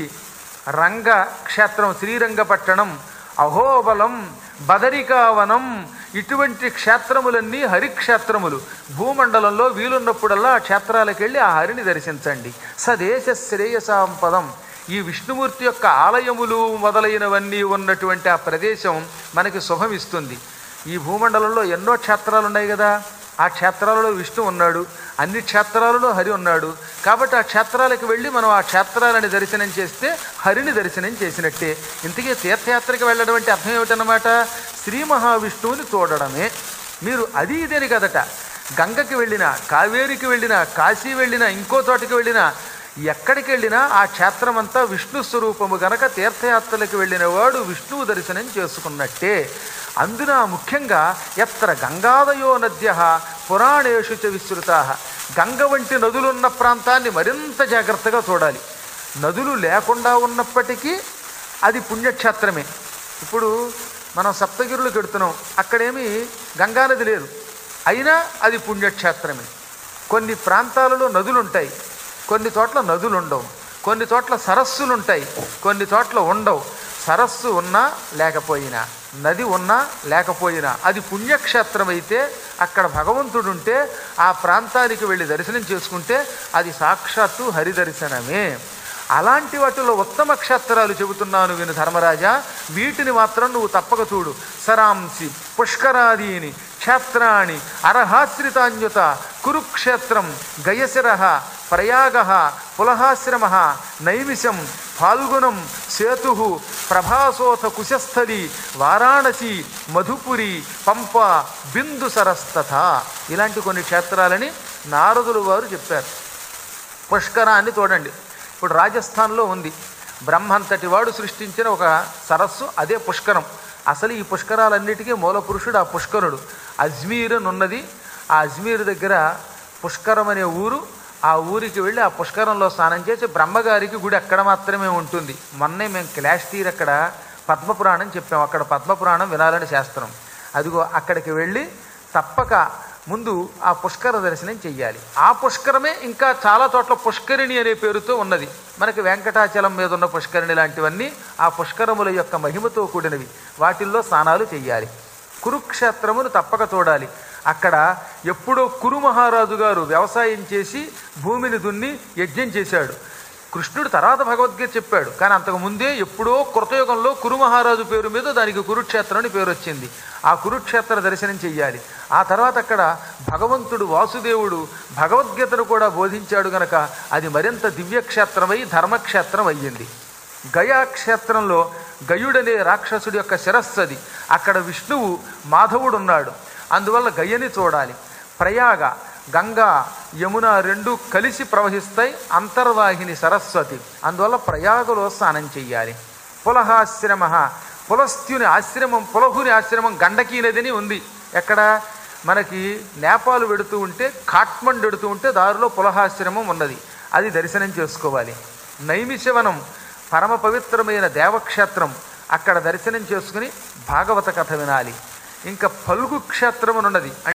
S1: రంగ క్షేత్రం శ్రీరంగపట్టణం అహోబలం బదరికావనం ఇటువంటి క్షేత్రములన్నీ హరిక్షేత్రములు భూమండలంలో వీలున్నప్పుడల్లా ఆ క్షేత్రాలకు వెళ్ళి ఆ హరిని దర్శించండి సదేశ శ్రేయసాంపదం ఈ విష్ణుమూర్తి యొక్క ఆలయములు మొదలైనవన్నీ ఉన్నటువంటి ఆ ప్రదేశం మనకి శుభం ఇస్తుంది ఈ భూమండలంలో ఎన్నో క్షేత్రాలు ఉన్నాయి కదా ఆ క్షేత్రాలలో విష్ణు ఉన్నాడు అన్ని క్షేత్రాలలో హరి ఉన్నాడు కాబట్టి ఆ క్షేత్రాలకు వెళ్ళి మనం ఆ క్షేత్రాలని దర్శనం చేస్తే హరిని దర్శనం చేసినట్టే ఇంతకీ తీర్థయాత్రకి వెళ్ళడం అంటే అర్థం ఏమిటన్నమాట శ్రీ మహావిష్ణువుని చూడడమే మీరు అది ఇదేని కదట గంగకి వెళ్ళినా కావేరికి వెళ్ళినా కాశీ వెళ్ళినా ఇంకో చోటకి వెళ్ళినా ఎక్కడికి వెళ్ళినా ఆ క్షేత్రం అంతా విష్ణు స్వరూపము గనక తీర్థయాత్రలకు వెళ్ళిన వాడు విష్ణువు దర్శనం చేసుకున్నట్టే అందున ముఖ్యంగా ఎత్ర గంగాదయో నద్య పురాణేషు చ విస్తృత గంగ వంటి నదులున్న ప్రాంతాన్ని మరింత జాగ్రత్తగా చూడాలి నదులు లేకుండా ఉన్నప్పటికీ అది పుణ్యక్షేత్రమే ఇప్పుడు మనం సప్తగిరులకు వెడుతున్నాం అక్కడేమి గంగానది లేదు అయినా అది పుణ్యక్షేత్రమే కొన్ని ప్రాంతాలలో నదులు ఉంటాయి కొన్ని చోట్ల నదులు ఉండవు కొన్ని చోట్ల సరస్సులు ఉంటాయి కొన్ని చోట్ల ఉండవు సరస్సు ఉన్నా లేకపోయినా నది ఉన్నా లేకపోయినా అది పుణ్యక్షేత్రం అయితే అక్కడ భగవంతుడు ఉంటే ఆ ప్రాంతానికి వెళ్ళి దర్శనం చేసుకుంటే అది సాక్షాత్తు హరిదర్శనమే అలాంటి వాటిలో ఉత్తమ క్షేత్రాలు చెబుతున్నాను విను ధర్మరాజా వీటిని మాత్రం నువ్వు తప్పక చూడు సరాంసి పుష్కరాదీని క్షేత్రాణి అర్హాశ్రితాన్యుత కురుక్షేత్రం గయశిర ప్రయాగ పులహాశ్రమ నైమిషం ఫాల్గుణం సేతు ప్రభాసోథ కుశస్థలి వారాణసి మధుపురి పంప బిందు సరస్తథ ఇలాంటి కొన్ని క్షేత్రాలని నారదులు వారు చెప్పారు పుష్కరాన్ని చూడండి ఇప్పుడు రాజస్థాన్లో ఉంది బ్రహ్మంతటి వాడు సృష్టించిన ఒక సరస్సు అదే పుష్కరం అసలు ఈ పుష్కరాలన్నిటికీ మూల పురుషుడు ఆ పుష్కరుడు అజ్మీర్ అని ఉన్నది ఆ అజ్మీర్ దగ్గర పుష్కరం అనే ఊరు ఆ ఊరికి వెళ్ళి ఆ పుష్కరంలో స్నానం చేసి బ్రహ్మగారికి గుడి అక్కడ మాత్రమే ఉంటుంది మొన్నే మేము క్లాష్ తీర్ అక్కడ పద్మపురాణం చెప్పాం అక్కడ పద్మపురాణం వినాలని శాస్త్రం అదిగో అక్కడికి వెళ్ళి తప్పక ముందు ఆ పుష్కర దర్శనం చెయ్యాలి ఆ పుష్కరమే ఇంకా చాలా చోట్ల పుష్కరిణి అనే పేరుతో ఉన్నది మనకి వెంకటాచలం మీద ఉన్న పుష్కరిణి లాంటివన్నీ ఆ పుష్కరముల యొక్క మహిమతో కూడినవి వాటిల్లో స్నానాలు చెయ్యాలి కురుక్షేత్రమును తప్పక చూడాలి అక్కడ ఎప్పుడో కురు మహారాజు గారు వ్యవసాయం చేసి భూమిని దున్ని యజ్ఞం చేశాడు కృష్ణుడు తర్వాత భగవద్గీత చెప్పాడు కానీ అంతకు ముందే ఎప్పుడో కృతయుగంలో కురు మహారాజు పేరు మీద దానికి కురుక్షేత్రం అని పేరు వచ్చింది ఆ కురుక్షేత్ర దర్శనం చెయ్యాలి ఆ తర్వాత అక్కడ భగవంతుడు వాసుదేవుడు భగవద్గీతను కూడా బోధించాడు గనక అది మరింత దివ్యక్షేత్రమై ధర్మక్షేత్రం అయ్యింది గయా క్షేత్రంలో గయుడనే రాక్షసుడి యొక్క శిరస్సు అది అక్కడ విష్ణువు మాధవుడు ఉన్నాడు అందువల్ల గయ్యని చూడాలి ప్రయాగ గంగా యమున రెండు కలిసి ప్రవహిస్తాయి అంతర్వాహిని సరస్వతి అందువల్ల ప్రయాగలో స్నానం చెయ్యాలి పులహాశ్రమ పులస్త్యుని ఆశ్రమం పులహుని ఆశ్రమం గండకీ నదిని ఉంది ఎక్కడ మనకి నేపాల్ వెడుతూ ఉంటే కాట్మండ్ వెడుతూ ఉంటే దారిలో పులహాశ్రమం ఉన్నది అది దర్శనం చేసుకోవాలి నైమిషవనం పరమ పవిత్రమైన దేవక్షేత్రం అక్కడ దర్శనం చేసుకుని భాగవత కథ వినాలి ఇంకా పలుగు క్షేత్రం అని ఉన్నది